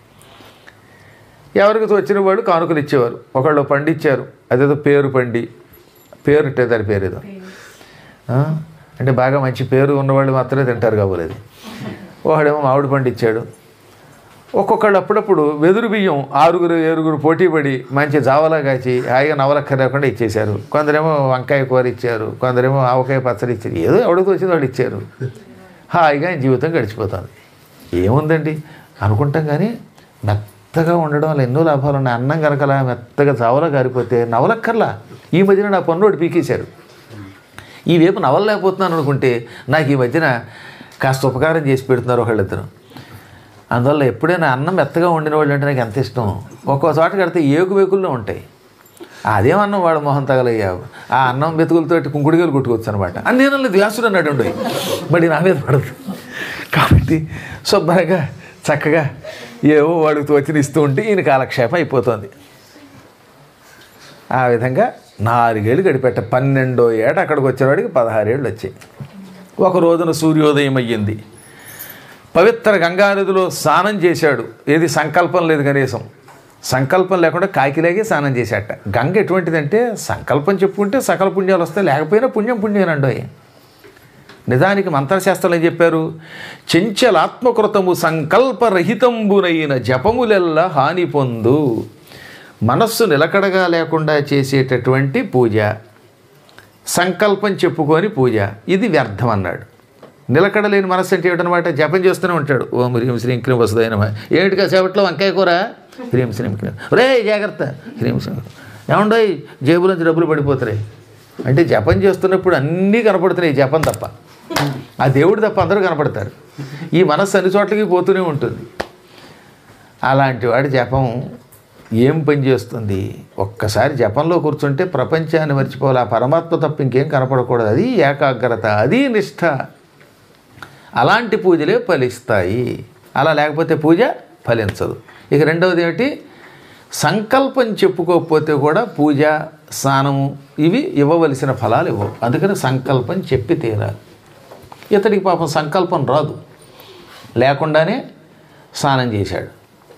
ఎవరికి వచ్చిన వాడు కానుకలు ఇచ్చేవారు ఒకళ్ళు పండు ఇచ్చారు అదేదో పేరు పండి పేరు ఉంటే దాని పేరు ఏదో ఆ? అంటే బాగా మంచి పేరు ఉన్నవాళ్ళు మాత్రమే తింటారు కాబోలేదు ఒకడేమో మామిడి పండు ఇచ్చాడు ఒక్కొక్కళ్ళు అప్పుడప్పుడు వెదురు బియ్యం ఆరుగురు ఏరుగురు పోటీపడి మంచి జావలా కాచి హాయిగా నవలక్కర లేకుండా ఇచ్చేశారు కొందరేమో వంకాయ కూర ఇచ్చారు కొందరేమో ఆవకాయ పచ్చడి ఇచ్చారు ఏదో ఎవడికి వచ్చింది వాళ్ళు ఇచ్చారు హాయిగా జీవితం గడిచిపోతుంది ఏముందండి అనుకుంటాం కానీ మెత్తగా ఉండడం వల్ల ఎన్నో లాభాలు ఉన్నాయి అన్నం కనుకలా మెత్తగా జావలా కారిపోతే నవలక్కర్లా ఈ మధ్యన నా పన్నుడు పీకేశారు ఈ వైపు నవలలేకపోతున్నాను అనుకుంటే నాకు ఈ మధ్యన కాస్త ఉపకారం చేసి పెడుతున్నారు ఒకళ్ళిద్దరు అందువల్ల ఎప్పుడైనా అన్నం మెత్తగా వండిన వాళ్ళు అంటే నాకు ఎంత ఇష్టం ఒక్కో చోట కడితే ఏగు వేకుల్లో ఉంటాయి అదేమన్నం వాడు మొహం తగలయ్యావు ఆ అన్నం వెతుకులతోటి కుంకుడిగాలు కొట్టుకోవచ్చు అనమాట అని నేను వ్యాసుడు అన్నాడు ఉండు మరి నా మీద పడదు కాబట్టి శుభ్రంగా చక్కగా ఏవో వాడికి తోచిన ఇస్తూ ఉంటే ఈయన కాలక్షేపం అయిపోతుంది ఆ విధంగా నాలుగేళ్ళు గడిపెట్ట పన్నెండో ఏట అక్కడికి వచ్చేవాడికి పదహారేళ్ళు వచ్చాయి ఒక రోజున సూర్యోదయం అయ్యింది పవిత్ర గంగానదిలో స్నానం చేశాడు ఏది సంకల్పం లేదు కనీసం సంకల్పం లేకుండా కాకిలాగే స్నానం చేశాట గంగ ఎటువంటిదంటే సంకల్పం చెప్పుకుంటే సకల పుణ్యాలు వస్తాయి లేకపోయినా పుణ్యం పుణ్యనండోయ్ నిజానికి మంత్రశాస్త్రం ఏం చెప్పారు చెంచలాత్మకృతము సంకల్పరహితంబునైన జపములెల్ల హాని పొందు మనస్సు నిలకడగా లేకుండా చేసేటటువంటి పూజ సంకల్పం చెప్పుకొని పూజ ఇది వ్యర్థం అన్నాడు నిలకడలేని మనస్సు అంటే ఏమిటనమాట జపం చేస్తూనే ఉంటాడు ఓం హ్రీం శ్రీం క్రీం వసుదైన ఏమిటి కాసేపట్లో వంకాయ కూర హ్రీం శ్రీం క్రీం రే జాగ్రత్త హ్రీం శ్రీం ఏమండోయ్ జేబులోంచి డబ్బులు పడిపోతున్నాయి అంటే జపం చేస్తున్నప్పుడు అన్నీ కనపడుతున్నాయి ఈ జపం తప్ప ఆ దేవుడు తప్ప అందరూ కనపడతారు ఈ మనస్సు అన్ని చోట్లకి పోతూనే ఉంటుంది అలాంటి వాడి జపం ఏం పని చేస్తుంది ఒక్కసారి జపంలో కూర్చుంటే ప్రపంచాన్ని మర్చిపోవాలి ఆ పరమాత్మ తప్ప ఇంకేం కనపడకూడదు అది ఏకాగ్రత అది నిష్ఠ అలాంటి పూజలే ఫలిస్తాయి అలా లేకపోతే పూజ ఫలించదు ఇక రెండవది ఏమిటి సంకల్పం చెప్పుకోకపోతే కూడా పూజ స్నానము ఇవి ఇవ్వవలసిన ఫలాలు ఇవ్వవు అందుకని సంకల్పం చెప్పి తీరాలి ఇతడికి పాపం సంకల్పం రాదు లేకుండానే స్నానం చేశాడు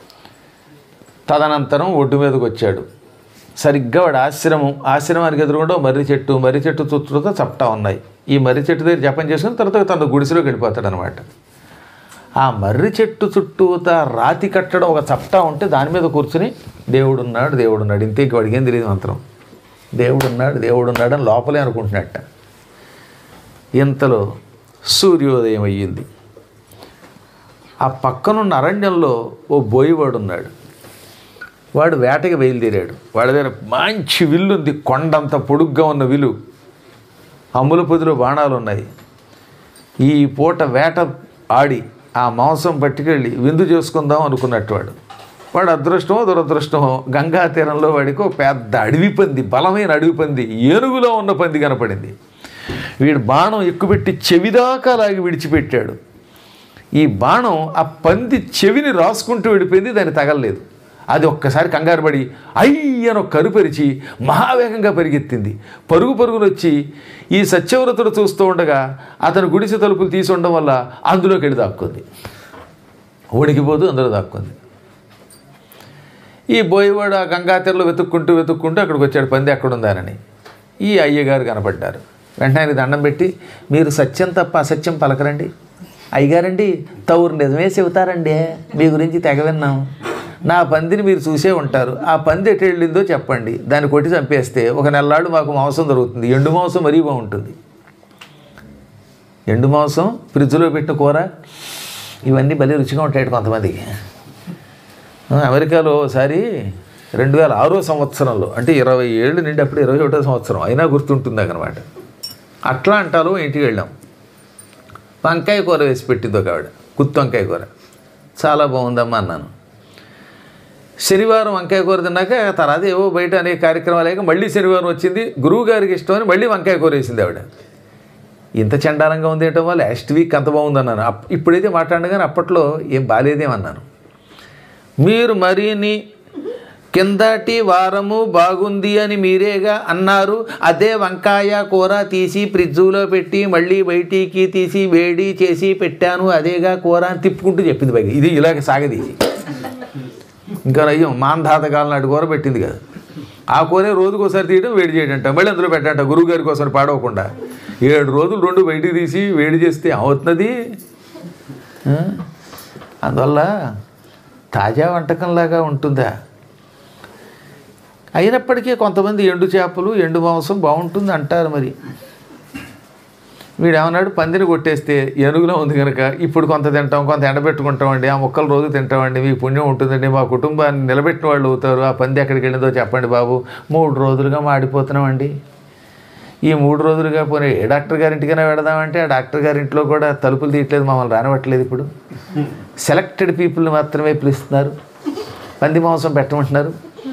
తదనంతరం ఒడ్డు మీదకి వచ్చాడు సరిగ్గా వాడు ఆశ్రమం ఆశ్రమానికి ఎదురుగుండా మర్రి చెట్టు మర్రి చెట్టు చుట్టూతో చప్టా ఉన్నాయి ఈ మర్రి చెట్టు దగ్గర జపం చేసుకుని తర్వాత తన గుడిసెలోకి వెళ్ళిపోతాడు అనమాట ఆ మర్రి చెట్టు చుట్టూత రాతి కట్టడం ఒక చప్టా ఉంటే దాని మీద కూర్చుని దేవుడు ఉన్నాడు దేవుడు ఉన్నాడు ఇంతే ఇంక వాడికి ఏం తెలియదు మంత్రం దేవుడు ఉన్నాడు దేవుడు ఉన్నాడు అని లోపలే అనుకుంటున్నట్ట ఇంతలో సూర్యోదయం అయ్యింది ఆ పక్కనున్న అరణ్యంలో ఓ బోయివాడు ఉన్నాడు వాడు వేటకి బయలుదేరాడు వాడి దగ్గర మంచి విల్లు ఉంది కొండంత పొడుగ్గా ఉన్న విలు అమ్ముల పొదిలో బాణాలు ఉన్నాయి ఈ పూట వేట ఆడి ఆ మాంసం పట్టుకెళ్ళి విందు చేసుకుందాం అనుకున్నట్టు వాడు వాడు అదృష్టమో దురదృష్టమో గంగా తీరంలో వాడికి ఒక పెద్ద అడవి పంది బలమైన అడవి పంది ఏనుగులో ఉన్న పంది కనపడింది వీడు బాణం ఎక్కుపెట్టి చెవిదాకా లాగి విడిచిపెట్టాడు ఈ బాణం ఆ పంది చెవిని రాసుకుంటూ వెళ్ళిపోయింది దాన్ని తగలలేదు అది ఒక్కసారి కంగారు పడి అయ్యను కరుపరిచి మహావేగంగా పరిగెత్తింది పరుగు పరుగులు వచ్చి ఈ సత్యవ్రతుడు చూస్తూ ఉండగా అతను గుడిసె తలుపులు తీసి ఉండడం వల్ల అందులోకి వెళ్ళి దాక్కుంది ఉడికిపోతూ అందులో దాక్కుంది ఈ బోయవాడు ఆ గంగాతెరలో వెతుక్కుంటూ వెతుక్కుంటూ అక్కడికి వచ్చాడు పంది ఎక్కడుందానని ఈ అయ్యగారు కనపడ్డారు వెంటనే ఆయనకి దండం పెట్టి మీరు సత్యం తప్ప అసత్యం పలకరండి అయ్యగారండి తౌరు నిజమే చెబుతారండి మీ గురించి తెగ విన్నాం నా పందిని మీరు చూసే ఉంటారు ఆ పంది ఎటు వెళ్ళిందో చెప్పండి దాన్ని కొట్టి చంపేస్తే ఒక నెలలాడు మాకు మాంసం దొరుకుతుంది ఎండు మాంసం మరీ బాగుంటుంది ఎండు మాంసం ఫ్రిడ్జ్లో పెట్టిన కూర ఇవన్నీ భలే రుచిగా ఉంటాయి కొంతమందికి ఆ, అమెరికాలో ఒకసారి రెండు వేల ఆరో సంవత్సరంలో అంటే ఇరవై ఏళ్ళు నుండి అప్పుడు ఇరవై ఒకటో సంవత్సరం అయినా గుర్తుంటుంది అనమాట అట్లాంటాలో ఇంటికి వెళ్ళాం వంకాయ కూర వేసి పెట్టింది ఒక ఆవిడ గుత్తి వంకాయ కూర చాలా బాగుందమ్మా అన్నాను శనివారం వంకాయ కూర తిన్నాక తర్వాత ఏవో బయట అనేక కార్యక్రమాలు అయ్యాక మళ్ళీ శనివారం వచ్చింది గురువు గారికి ఇష్టమని మళ్ళీ వంకాయ కూర వేసింది ఆవిడ ఇంత చండాలంగా ఉంది ఏంటో లాస్ట్ వీక్ అంత బాగుందన్నాను అప్ ఇప్పుడైతే మాట్లాడిన కానీ అప్పట్లో ఏం బాగాలేదేమన్నాను మీరు మరీని కిందటి వారము బాగుంది అని మీరేగా అన్నారు అదే వంకాయ కూర తీసి ఫ్రిడ్జులో పెట్టి మళ్ళీ బయటికి తీసి వేడి చేసి పెట్టాను అదేగా కూర అని తిప్పుకుంటూ చెప్పింది పైగా ఇది ఇలాగ సాగదీసి ఇంకా అయ్యం మాంధాతకాలం నాటి కూర పెట్టింది కదా ఆ కూరే రోజుకోసారి తీయడం వేడి చేయడంట మళ్ళీ అందులో పెట్టంట గురువు గారి కోసం పాడవకుండా ఏడు రోజులు రెండు బయటికి తీసి వేడి చేస్తే అవుతున్నది ఆ? అందువల్ల తాజా వంటకంలాగా ఉంటుందా అయినప్పటికీ కొంతమంది ఎండు చేపలు ఎండు మాంసం బాగుంటుంది అంటారు మరి వీడు ఏమన్నాడు పందిని కొట్టేస్తే ఏనుగులో ఉంది కనుక ఇప్పుడు కొంత తింటాం కొంత ఎండబెట్టుకుంటామండి ఆ ముక్కలు రోజు తింటామండి మీకు పుణ్యం ఉంటుందండి మా కుటుంబాన్ని నిలబెట్టిన వాళ్ళు అవుతారు ఆ పంది ఎక్కడికి వెళ్ళిందో చెప్పండి బాబు మూడు రోజులుగా మాడిపోతున్నామండి ఈ మూడు రోజులుగా పోనీ ఏ డాక్టర్ గారింటికైనా వెడదామంటే ఆ డాక్టర్ గారింట్లో కూడా తలుపులు తీయట్లేదు మమ్మల్ని రానివ్వట్లేదు ఇప్పుడు సెలెక్టెడ్ పీపుల్ని మాత్రమే పిలుస్తున్నారు పంది మాంసం పెట్టమంటున్నారు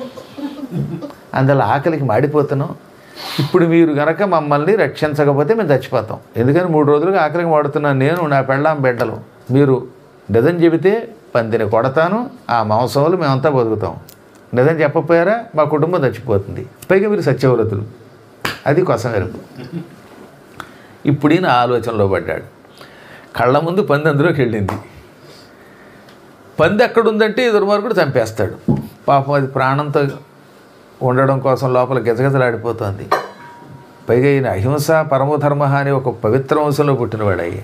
అందులో ఆకలికి మాడిపోతున్నాం ఇప్పుడు మీరు గనక మమ్మల్ని రక్షించకపోతే మేము చచ్చిపోతాం ఎందుకని మూడు రోజులుగా ఆకలికి మాడుతున్నాను నేను నా పెళ్ళాం బిడ్డలు మీరు నిజం చెబితే పందిని కొడతాను ఆ మాంసంలో మేమంతా బతుకుతాం నిజం చెప్పపోయారా మా కుటుంబం చచ్చిపోతుంది పైగా మీరు సత్యవ్రతులు అది కొసమెరుపు ఇప్పుడు ఈయన ఆలోచనలో పడ్డాడు కళ్ళ ముందు పంది అందులోకి వెళ్ళింది పంది ఎక్కడుందంటే ఈ దుర్మార్గుడు చంపేస్తాడు పాపం అది ప్రాణంతో ఉండడం కోసం లోపల గిజగిజలాడిపోతుంది పైగా ఈయన అహింస పరమధర్మ అనే ఒక పవిత్ర వంశంలో పుట్టినవాడు అయ్యి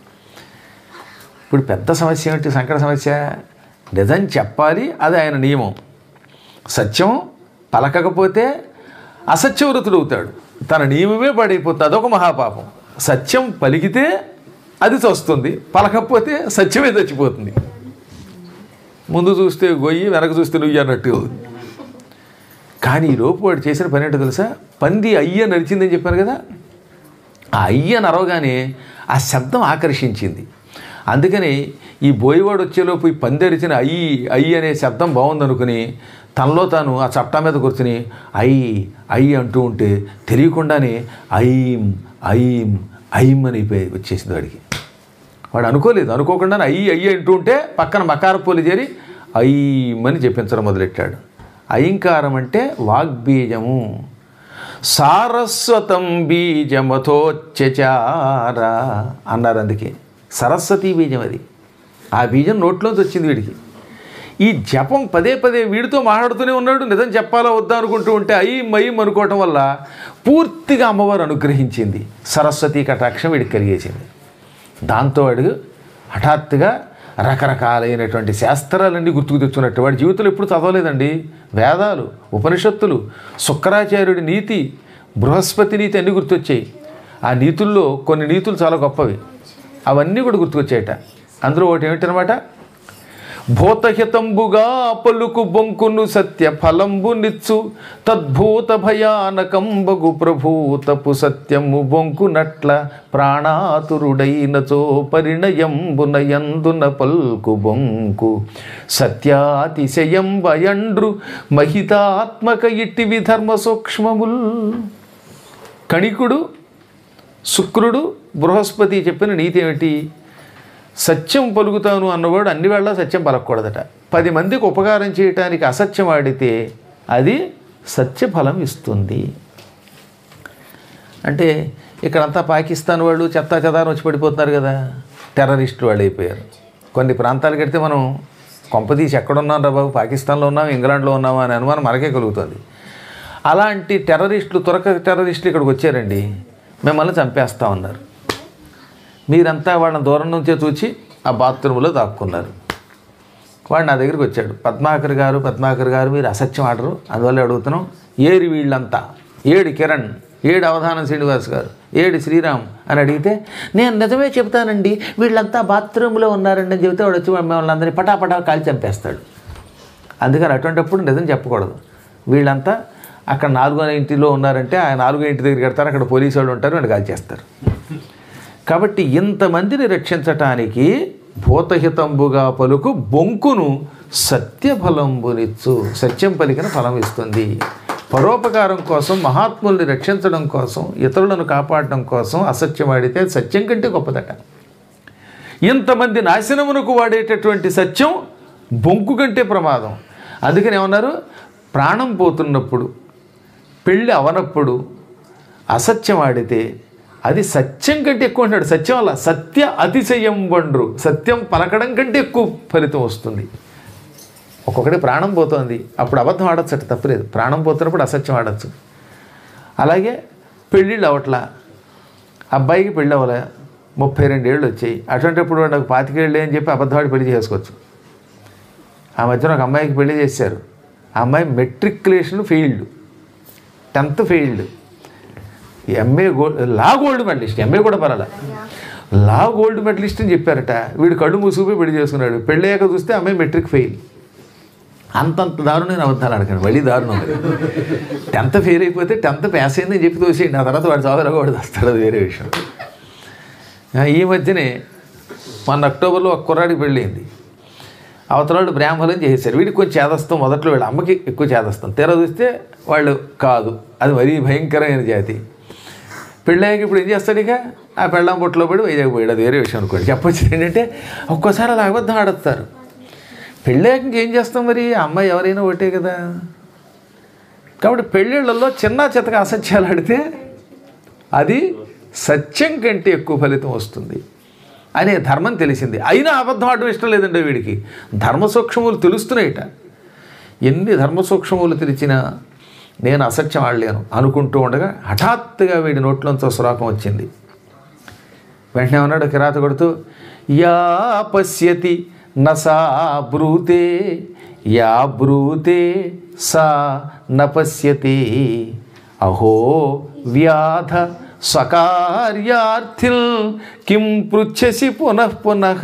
ఇప్పుడు పెద్ద సమస్య ఏమిటి సంకట సమస్య నిజం చెప్పాలి అది ఆయన నియమం సత్యం పలకకపోతే అసత్యవృతుడు అవుతాడు తన నియమమే పడైపోతుంది అదొక మహాపాపం సత్యం పలికితే అది చస్తుంది పలకపోతే సత్యమే చచ్చిపోతుంది ముందు చూస్తే గొయ్యి వెనక చూస్తే నువ్వు అన్నట్టు కానీ ఈ లోపు వాడు చేసిన పని ఏంటో తెలుసా పంది అయ్య నడిచిందని చెప్పాను కదా ఆ అయ్య నరవగానే ఆ శబ్దం ఆకర్షించింది అందుకని ఈ బోయవాడు వచ్చేలోపు ఈ పంది అరిచిన అయ్యి అయ్యి అనే శబ్దం బాగుందనుకుని తనలో తాను ఆ చట్టా మీద కూర్చుని అయ్యి అయ్యి అంటూ ఉంటే తెలియకుండానే ఐం ఐం ఐం అని అయిపోయి వచ్చేసింది వాడికి వాడు అనుకోలేదు అనుకోకుండానే అయ్యి అయ్యి అంటూ ఉంటే పక్కన మకారపోలి చేరి అయ్యమని చెప్పించడం మొదలెట్టాడు అయింకారం అంటే వాగ్బీజము సారస్వతం బీజమథోచ్చచార అన్నారు అందుకే సరస్వతీ బీజం అది ఆ బీజం నోట్లోంచి వచ్చింది వీడికి ఈ జపం పదే పదే వీడితో మాట్లాడుతూనే ఉన్నాడు నిజం చెప్పాలా వద్దా అనుకుంటూ ఉంటే అయ్యి మయ్యం అనుకోవటం వల్ల పూర్తిగా అమ్మవారు అనుగ్రహించింది సరస్వతీ కటాక్షం వీడికి కలిగేసింది దాంతో వాడు హఠాత్తుగా రకరకాలైనటువంటి శాస్త్రాలన్నీ గుర్తుకు తెచ్చుకున్నట్టు వాడి జీవితంలో ఎప్పుడు చదవలేదండి వేదాలు ఉపనిషత్తులు శుక్రాచార్యుడి నీతి బృహస్పతి నీతి అన్నీ గుర్తొచ్చాయి ఆ నీతుల్లో కొన్ని నీతులు చాలా గొప్పవి అవన్నీ కూడా గుర్తుకొచ్చాయట అందులో ఒకటి ఏమిటనమాట భూతహితంబుగా పలుకు బొంకును సత్య ఫలంబు నిచ్చు తద్భూత భయానకంబగు ప్రభూతపు సత్యము బొంకునట్ల ప్రాణాతురుడైనచో పరిణయంబున యందున పల్కు బొంకు సత్యాతిశయంబయండ్రు మహితాత్మక ఇట్టి విధర్మ సూక్ష్మముల్ కణికుడు శుక్రుడు బృహస్పతి చెప్పిన నీతి ఏమిటి సత్యం పలుకుతాను అన్నవాడు అన్ని వేళ సత్యం పలకూడదట పది మందికి ఉపకారం చేయటానికి అసత్యం ఆడితే అది సత్యఫలం ఇస్తుంది అంటే ఇక్కడంతా పాకిస్తాన్ వాళ్ళు చెత్తా చెదారం వచ్చి పడిపోతున్నారు కదా టెర్రరిస్టులు వాళ్ళు అయిపోయారు కొన్ని ప్రాంతాలకు వెడితే మనం కొంపదీసి ఎక్కడున్నాం రా బాబు పాకిస్తాన్లో ఉన్నాం ఇంగ్లాండ్లో ఉన్నామా అనే అనుమానం మనకే కలుగుతుంది అలాంటి టెర్రరిస్టులు తురక టెర్రరిస్టులు ఇక్కడికి వచ్చారండి మిమ్మల్ని చంపేస్తా ఉన్నారు మీరంతా వాళ్ళని దూరం నుంచే చూచి ఆ బాత్రూంలో దాక్కున్నారు వాడు నా దగ్గరికి వచ్చాడు పద్మాకర్ గారు పద్మాకర్ గారు మీరు అసత్యం ఆడరు అందువల్ల అడుగుతున్నాం ఏరి వీళ్ళంతా ఏడు కిరణ్ ఏడు అవధానం శ్రీనివాస్ గారు ఏడు శ్రీరామ్ అని అడిగితే నేను నిజమే చెప్తానండి వీళ్ళంతా బాత్రూంలో ఉన్నారండి అని చెబితే వాడు వచ్చి మిమ్మల్ని అందరినీ పటాపటా కాల్చి చంపేస్తాడు అందుకని అటువంటిప్పుడు నిజం చెప్పకూడదు వీళ్ళంతా అక్కడ నాలుగో ఇంటిలో ఉన్నారంటే ఆ నాలుగో ఇంటి దగ్గరికి వెళ్తారు అక్కడ పోలీసు వాళ్ళు ఉంటారు వాళ్ళు కాల్చేస్తారు కాబట్టి ఇంతమందిని రక్షించటానికి భూతహితంబుగా పలుకు బొంకును సత్యఫలంబునిచ్చు సత్యం పలికిన ఫలం ఇస్తుంది పరోపకారం కోసం మహాత్ముల్ని రక్షించడం కోసం ఇతరులను కాపాడడం కోసం అసత్యం ఆడితే అది సత్యం కంటే గొప్పదట ఇంతమంది నాశనమునకు వాడేటటువంటి సత్యం బొంకు కంటే ప్రమాదం అందుకని ఏమన్నారు ప్రాణం పోతున్నప్పుడు పెళ్ళి అవనప్పుడు అసత్యం ఆడితే అది సత్యం కంటే ఎక్కువ అంటాడు సత్యం వల్ల సత్య అతిశయం వండ్రు సత్యం పలకడం కంటే ఎక్కువ ఫలితం వస్తుంది ఒక్కొక్కటి ప్రాణం పోతోంది అప్పుడు అబద్ధం ఆడచ్చు తప్పలేదు ప్రాణం పోతున్నప్పుడు అసత్యం ఆడచ్చు అలాగే పెళ్ళిళ్ళు అవట్లా అబ్బాయికి పెళ్ళి అవ్వలే ముప్పై రెండేళ్ళు వచ్చాయి అటువంటిప్పుడు నాకు పాతికేళ్ళే అని చెప్పి అబద్ధవాడి పెళ్లి చేసుకోవచ్చు ఆ మధ్యన ఒక అమ్మాయికి పెళ్లి చేశారు ఆ అమ్మాయి matriculation failed tenth failed M A gold లా గోల్డ్ మెడలిస్ట్ ఎంఏ కూడా పర్వాలా లా గోల్డ్ మెడలిస్ట్ అని చెప్పారట వీడు కళ్ళు మూసుకుపోయి పెళ్లి చేసుకున్నాడు పెళ్ళయ్యాక చూస్తే అమ్మాయి మెట్రిక్ ఫెయిల్ అంతంత దారుణమైన అబద్ధాలు అడగండి మళ్ళీ దారుణం అది. టెన్త్ ఫెయిల్ అయిపోతే టెన్త్ పాస్ అయిందని చెప్పి తోసేయండి ఆ తర్వాత వాడు చదువులో కూడా వస్తాడు అది వేరే విషయం ఆ, ఈ మధ్యనే మొన్న అక్టోబర్లో ఒక కుర్రాడికి పెళ్ళయింది అవతలాడు బ్రాహ్మణులు చేసేసారు వీడికి కొంచెం చేదస్తాం మొదట్లో వీళ్ళ అమ్మకి ఎక్కువ చేదస్తాం తెర చూస్తే వాళ్ళు కాదు అది మరీ భయంకరమైన జాతి పెళ్ళాక ఇప్పుడు ఏం చేస్తాడు ఇక ఆ పెళ్ళాం పొట్టులో పడి వైజాగ్ పోయాడు అది వేరే విషయం అనుకోండి చెప్పొచ్చు ఏంటంటే ఒక్కోసారి అలా అబద్ధం ఆడతారు పెళ్ళాక ఇంకేం చేస్తాం మరి ఆ అమ్మాయి ఎవరైనా ఒకటే కదా కాబట్టి పెళ్ళిళ్ళల్లో చిన్న చితక అసత్యాలు ఆడితే అది సత్యం కంటే ఎక్కువ ఫలితం వస్తుంది అనే ధర్మం తెలిసింది అయినా అబద్ధం ఆడడం ఇష్టం లేదండి వీడికి ధర్మ సూక్ష్మములు తెలుస్తున్నాయిట ఎన్ని ధర్మ సూక్ష్మములు తెలిసినా నేను అసత్యం ఆడలేను అనుకుంటూ ఉండగా హఠాత్తుగా వీడి నోట్లోంచి ఒక శ్లోకం వచ్చింది వెంటనే ఉన్నాడు కిరాత కొడుతూ యా పశ్యతి నసా బ్రూతే యా బ్రూతే సా న పశ్యతి అహో వ్యాధ స్వకార్యార్థిల్ కిం పృచ్ఛసి పునః పునః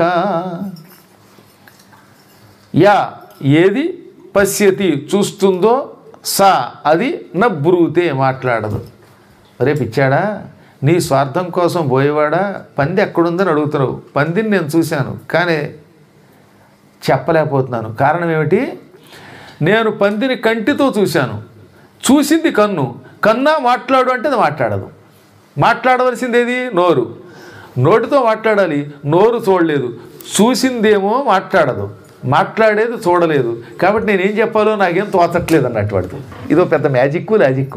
యా ఏది పశ్యతి చూస్తుందో సా అది నబ్రూతే మాట్లాడదు రేపు ఇచ్చాడా నీ స్వార్థం కోసం పోయేవాడా పంది ఎక్కడుందని అడుగుతున్నావు పందిని నేను చూశాను కానీ చెప్పలేకపోతున్నాను కారణం ఏమిటి నేను పందిని కంటితో చూశాను చూసింది కన్ను కన్నా మాట్లాడు అంటే అది మాట్లాడదు మాట్లాడవలసింది ఏది నోరు నోటితో మాట్లాడాలి నోరు చూడలేదు చూసిందేమో మాట్లాడదు మాట్లాడేది చూడలేదు కాబట్టి నేనేం చెప్పాలో నాకేం తోచట్లేదు అన్నట్టు వాడితో ఇదో పెద్ద మ్యాజిక్ లాజిక్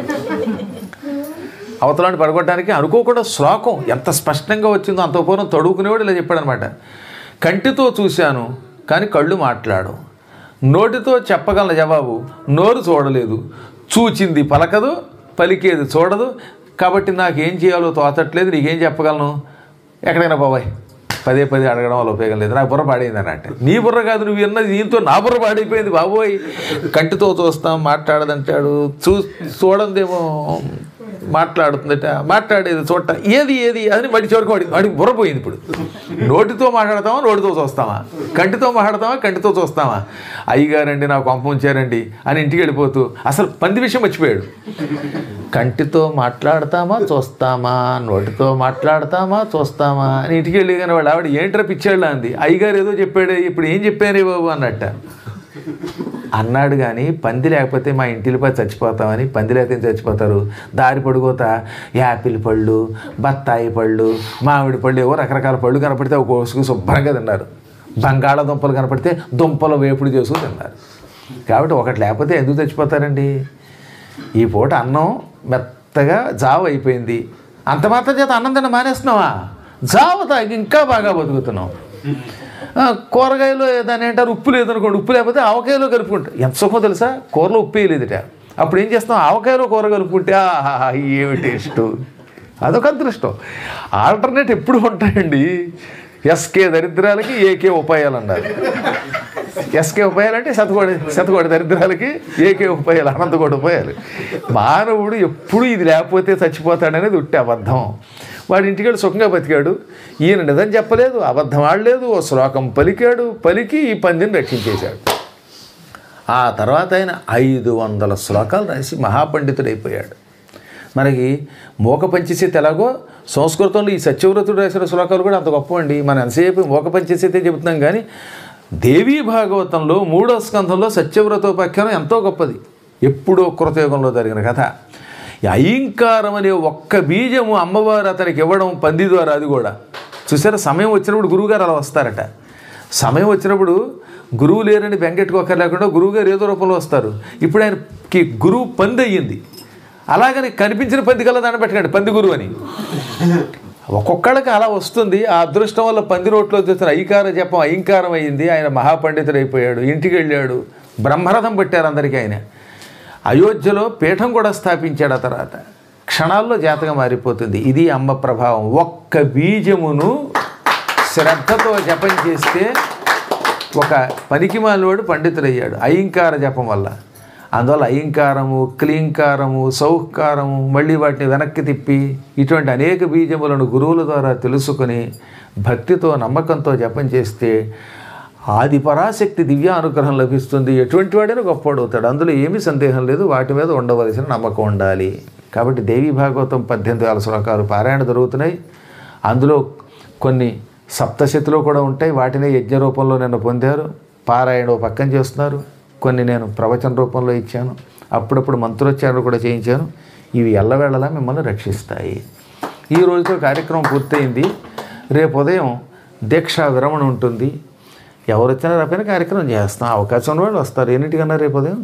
అవతలాన్ని పడగొట్టడానికి అనుకోకుండా శ్లోకం ఎంత స్పష్టంగా వచ్చిందో అంత పూర్వం తడుకునేవాడు ఇలా చెప్పాడనమాట కంటితో చూశాను కానీ కళ్ళు మాట్లాడు నోటితో చెప్పగల జవాబు నోరు చూడలేదు చూచింది పలకదు పలికేది చూడదు కాబట్టి నాకేం చేయాలో తోచట్లేదు నీకేం చెప్పగలను ఎక్కడైనా బాబాయ్ పదే పదే అడగడం వల్ల ఉపయోగం లేదు నాకు బుర్ర పాడైంది అన్నట్టు నీ బుర్ర కాదు నువ్వు విన్నది దీంతో నా బుర్ర పాడైపోయింది బాబోయ్ కంటితో చూస్తాం మాట్లాడదంటాడు చూ చూడందేమో మాట్లాడుతుందట మాట్లాడేది చూడట ఏది ఏది అని మడి చివరికి వాడి వాడికి బుర్ర పోయింది ఇప్పుడు నోటితో మాట్లాడతామా నోటితో చూస్తామా కంటితో మాట్లాడతామా కంటితో చూస్తామా అయ్యగారండి నాకు పంప ఉంచారండి అని ఇంటికి వెళ్ళిపోతూ అసలు పంది విషయం మర్చిపోయాడు కంటితో మాట్లాడతామా చూస్తామా నోటితో మాట్లాడతామా చూస్తామా అని ఇంటికి వెళ్ళి కానీ వాడు ఆవిడ ఏంట్రా పిచ్చాళ్ళ అంది అయ్యగారు ఏదో చెప్పాడే ఇప్పుడు ఏం చెప్పారే బాబు అన్నట్ట అన్నాడు కానీ పంది లేకపోతే మా ఇంటిపై చచ్చిపోతామని పంది లేకపోతే చచ్చిపోతారు దారి పొడుగుతా యాపిల్ పళ్ళు బత్తాయి పళ్ళు మామిడి పళ్ళు ఏవో రకరకాల పళ్ళు కనపడితే ఒక కోసుకు శుభ్రంగా తిన్నారు బంగాళాదుంపలు కనపడితే దుంపలు వేపుడు చేసుకు తిన్నారు కాబట్టి ఒకటి లేకపోతే ఎందుకు చచ్చిపోతారండి ఈ పూట అన్నం మెత్తగా జావ అయిపోయింది అంత మాత్రం చేత అన్నం తిన్న మానేస్తున్నావా జావ తాగి ఇంకా బాగా బతుకుతున్నాం ఆ, కూరగాయలు దాని ఏంటారు ఉప్పు లేదనుకోండి ఉప్పు లేకపోతే ఆవకాయలో కలుపుకుంటాం ఎంత సుఖమో తెలుసా కూరలో ఉప్పు వేయలేదుట అప్పుడు ఏం చేస్తాం ఆవకాయలో కూర కలుపుకుంటే ఆహా ఏమి టేస్ట్ అదొక అదృష్టం ఆల్టర్నేట్ ఎప్పుడు ఉంటాయండి ఎస్కే దరిద్రాలకి ఏకే ఉపాయాలు అన్నారు ఎస్కే ఉపాయాలు అంటే శతకోడి శతకోడి దరిద్రాలకి ఏకే ఉపాయాలు అనంతకోటి ఉపాయాలు మానవుడు ఎప్పుడు ఇది లేకపోతే చచ్చిపోతాడనేది ఉట్టి అబద్ధం వాడి ఇంటికి వెళ్ళి సుఖంగా బతికాడు ఈయన నిజం చెప్పలేదు అబద్ధం ఆడలేదు ఓ శ్లోకం పలికాడు పలికి ఈ పందిని రక్షించేశాడు ఆ తర్వాత ఆయన ఐదు వందల శ్లోకాలు రాసి మహాపండితుడైపోయాడు మనకి మోక పంచశీత ఎలాగో సంస్కృతంలో ఈ సత్యవ్రతుడు రాసిన శ్లోకాలు కూడా అంత గొప్ప అండి మనం ఎంతసేపు మోక పంచశీతే చెబుతున్నాం కానీ దేవీ భాగవతంలో మూడో స్కంధంలో సత్యవ్రతోపాఖ్యానం ఎంతో గొప్పది ఎప్పుడో కృతయుగంలో జరిగిన కథ ఈ అయింకారం అనే ఒక్క బీజము అమ్మవారు అతనికి ఇవ్వడం పంది ద్వారా అది కూడా చూసారా సమయం వచ్చినప్పుడు గురువుగారు అలా వస్తారట సమయం వచ్చినప్పుడు గురువు లేరని బెంగెట్టుకోకర్ లేకుండా గురువుగారు ఏదో రూపంలో వస్తారు ఇప్పుడు ఆయనకి గురువు పంది అయ్యింది అలాగని కనిపించిన పంది కల్లా దాన్ని పెట్టకండి పంది గురువు అని ఒక్కొక్కళ్ళకి అలా వస్తుంది ఆ అదృష్టం వల్ల పంది నోట్లో చూసిన ఐకార జపం ఐంకారం అయ్యింది ఆయన మహాపండితుడు అయిపోయాడు ఇంటికి వెళ్ళాడు బ్రహ్మరథం పెట్టారు అందరికీ ఆయన అయోధ్యలో పీఠం కూడా స్థాపించాడు ఆ తర్వాత క్షణాల్లో జాతకం మారిపోతుంది ఇది అమ్మ ప్రభావం ఒక్క బీజమును శ్రద్ధతో జపం చేస్తే ఒక పనికి మాలివాడు పండితుడయ్యాడు అయింకార జపం వల్ల అందువల్ల అయింకారము క్లీంకారము సౌకారము మళ్ళీ వాటిని వెనక్కి తిప్పి ఇటువంటి అనేక బీజములను గురువుల ద్వారా తెలుసుకొని భక్తితో నమ్మకంతో జపం చేస్తే ఆది పరాశక్తి దివ్య అనుగ్రహం లభిస్తుంది ఎటువంటి వాడైనా గొప్పవాడవుతాడు అందులో ఏమీ సందేహం లేదు వాటి మీద ఉండవలసిన నమ్మకం ఉండాలి కాబట్టి దేవి భాగవతం పద్దెనిమిది వేల శ్లోకాలు పారాయణ జరుగుతున్నాయి అందులో కొన్ని సప్తశతిలో కూడా ఉంటాయి వాటినే యజ్ఞ రూపంలో నిన్న పొందారు పారాయణ ఓ పక్కన చేస్తున్నారు కొన్ని నేను ప్రవచన రూపంలో ఇచ్చాను అప్పుడప్పుడు మంత్రోచ్చారణ కూడా చేయించాను ఇవి ఎల్లవేళలా మిమ్మల్ని రక్షిస్తాయి ఈ రోజుతో కార్యక్రమం పూర్తయింది రేపు ఉదయం దీక్షా విరమణ ఉంటుంది ఎవరు వచ్చినా రాపోయినా కార్యక్రమం చేస్తాం అవకాశం ఉన్న వాళ్ళు వస్తారు ఎన్నింటికన్నా రేపు ఉదయం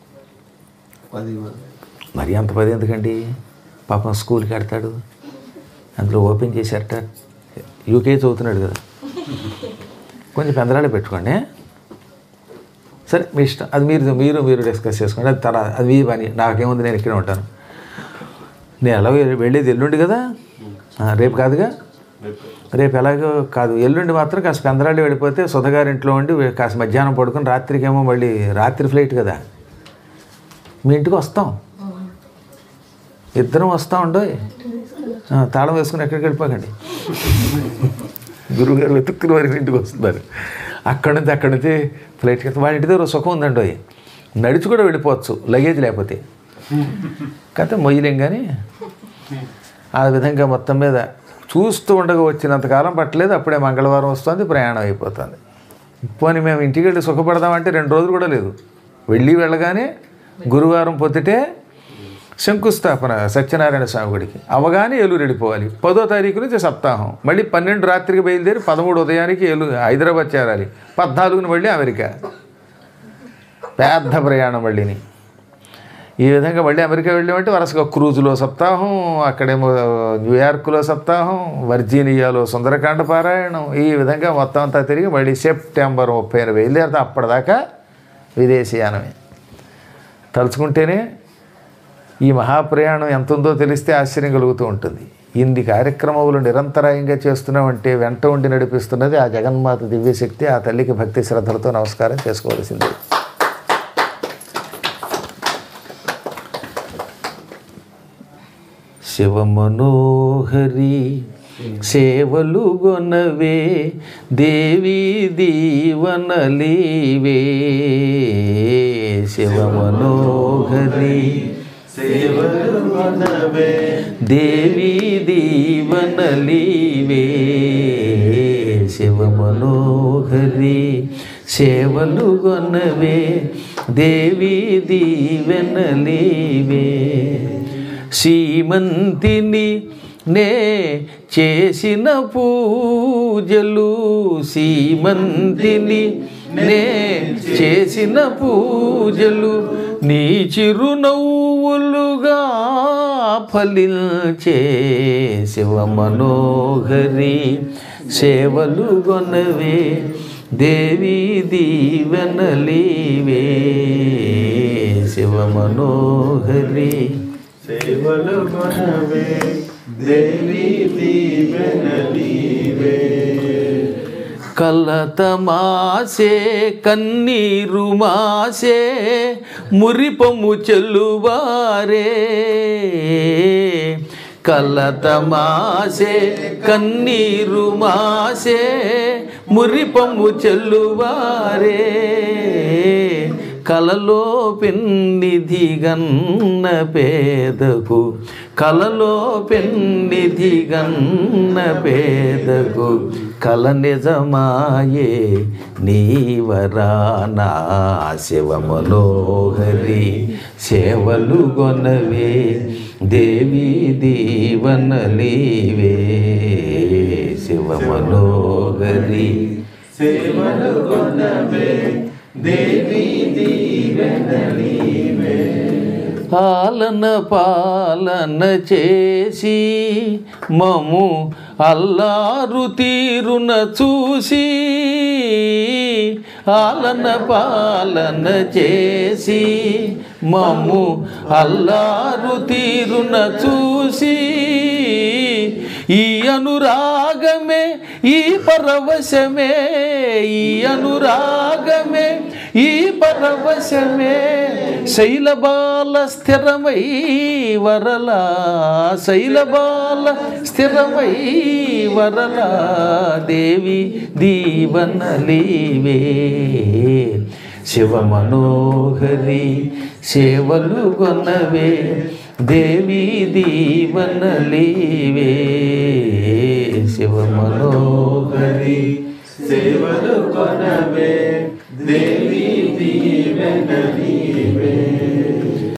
పది మరి అంత పది ఎందుకండి పాపం స్కూల్కి వెడతాడు అందులో ఓపెన్ చేశారట యూకే చదువుతున్నాడు కదా కొంచెం పెందరాడే పెట్టుకోండి సరే మీ ఇష్టం అది మీరు మీరు మీరు డిస్కస్ చేసుకోండి అది తర్వాత అది మీ పని నాకేముంది నేను ఇక్కడే ఉంటాను నేను ఎలా వెళ్ళేది ఎల్లుండి కదా ఆ, రేపు కాదుగా రేపు ఎలాగో కాదు ఎల్లుండి మాత్రం కాస్త పెందరాళ్ళు వెళ్ళిపోతే సుధగారింట్లో ఉండి కాస్త మధ్యాహ్నం పడుకొని రాత్రికేమో మళ్ళీ రాత్రి ఫ్లైట్ కదా మీ ఇంటికి వస్తాం ఇద్దరం వస్తా ఉండో తాళం వేసుకుని ఎక్కడికి వెళ్ళిపోకండి గురువుగారు వెతుక్కుని వారి ఇంటికి వస్తున్నారు అక్కడి నుంచి అక్కడి నుంచి ఫ్లైట్కి వెళ్తే వాళ్ళ ఇంటి దగ్గర ఓ సుఖం ఉందండి ఓయ్. నడిచి కూడా వెళ్ళిపోవచ్చు లగేజ్ లేకపోతే కథ మొయ్యలేం కానీ ఆ విధంగా మొత్తం మీద చూస్తూ ఉండగా వచ్చినంతకాలం పట్టలేదు అప్పుడే మంగళవారం వస్తుంది ప్రయాణం అయిపోతుంది పోనీ మేము ఇంటికి వెళ్ళి సుఖపడదామంటే రెండు రోజులు కూడా లేదు వెళ్ళి వెళ్ళగానే గురువారం పొద్దుటే శంకుస్థాపన సత్యనారాయణ స్వామి గుడికి అవగానే ఏలూరు వెళ్ళిపోవాలి పదో తారీఖు నుంచి సప్తాహం మళ్ళీ పన్నెండు రాత్రికి బయలుదేరి పదమూడు ఉదయానికి ఏలు హైదరాబాద్ చేరాలి పద్నాలుగుని మళ్ళీ అమెరికా పెద్ద ప్రయాణం మళ్ళీని ఈ విధంగా మళ్ళీ అమెరికా వెళ్ళామంటే వరుసగా క్రూజులో సప్తాహం అక్కడేమో న్యూయార్క్లో సప్తాహం వర్జీనియాలో సుందరకాండ పారాయణం ఈ విధంగా మొత్తం అంతా తిరిగి మళ్ళీ సెప్టెంబర్ ముప్పైన బయలుదేరితే అప్పటిదాకా విదేశీయానమే తలుచుకుంటేనే ఈ మహాప్రయాణం ఎంత ఉందో తెలిస్తే ఆశ్చర్యం కలుగుతూ ఉంటుంది ఇన్ని కార్యక్రమములు నిరంతరాయంగా చేస్తున్నామంటే వెంట ఉండి నడిపిస్తున్నది ఆ జగన్మాత దివ్యశక్తి ఆ తల్లికి భక్తి శ్రద్ధలతో నమస్కారం చేసుకోవాల్సింది శివమనోహరి సేవలు గొనవే దేవి దీవనలీవే శివమనోహరి దేవి దీవనలీవే శివమనోహరి సేవలు గొనవే దేవి దీవెనలీవే శ్రీమంతిని నే చేసిన పూజలు సీమంతిని నే చేసిన పూజలు నీ చిరునవ్వులుగా ఫలించే శివ మనోహరి సేవలు గొనవే దేవి దీవెనలీవే శివ మనోహరి సేవలు మనవే దేవి దీవెనలీవే కలత మాసే కన్నీరు మాసే మురిపము చెల్లువారే కలత మాసే కన్నీరు మాసే మురిపము చెల్లువారే కలలో పెన్నిధిగన్న పేదకు కలలో పెన్నిధిగన్న పేదకు కల నిజమాయే నీవరానా శివ మనోహరి సేవలు గొనవే దేవి దీవనలీవే శివ మనోహరి సేవలు మనవే దేవి దీవెనలీవే పాలన పాలన చేసి మము అల్లారు తీరున చూసి ఆలన పాలన చేసి మము అల్లారు తీరున చూసి ఈ అనురాగమే ఈ పరవశమే ఈ అనురాగమే ఈ పరవశమే శైలబాల స్థిరమై వరలా శైలబాల స్థిరమై వరలా దేవి దీవనలీవే శివ మనోహరి సేవలు కొనవే దేవి దీవనలీవే శివ మనోహరి సేవలు కొనవే దేవి దీవెన నీవే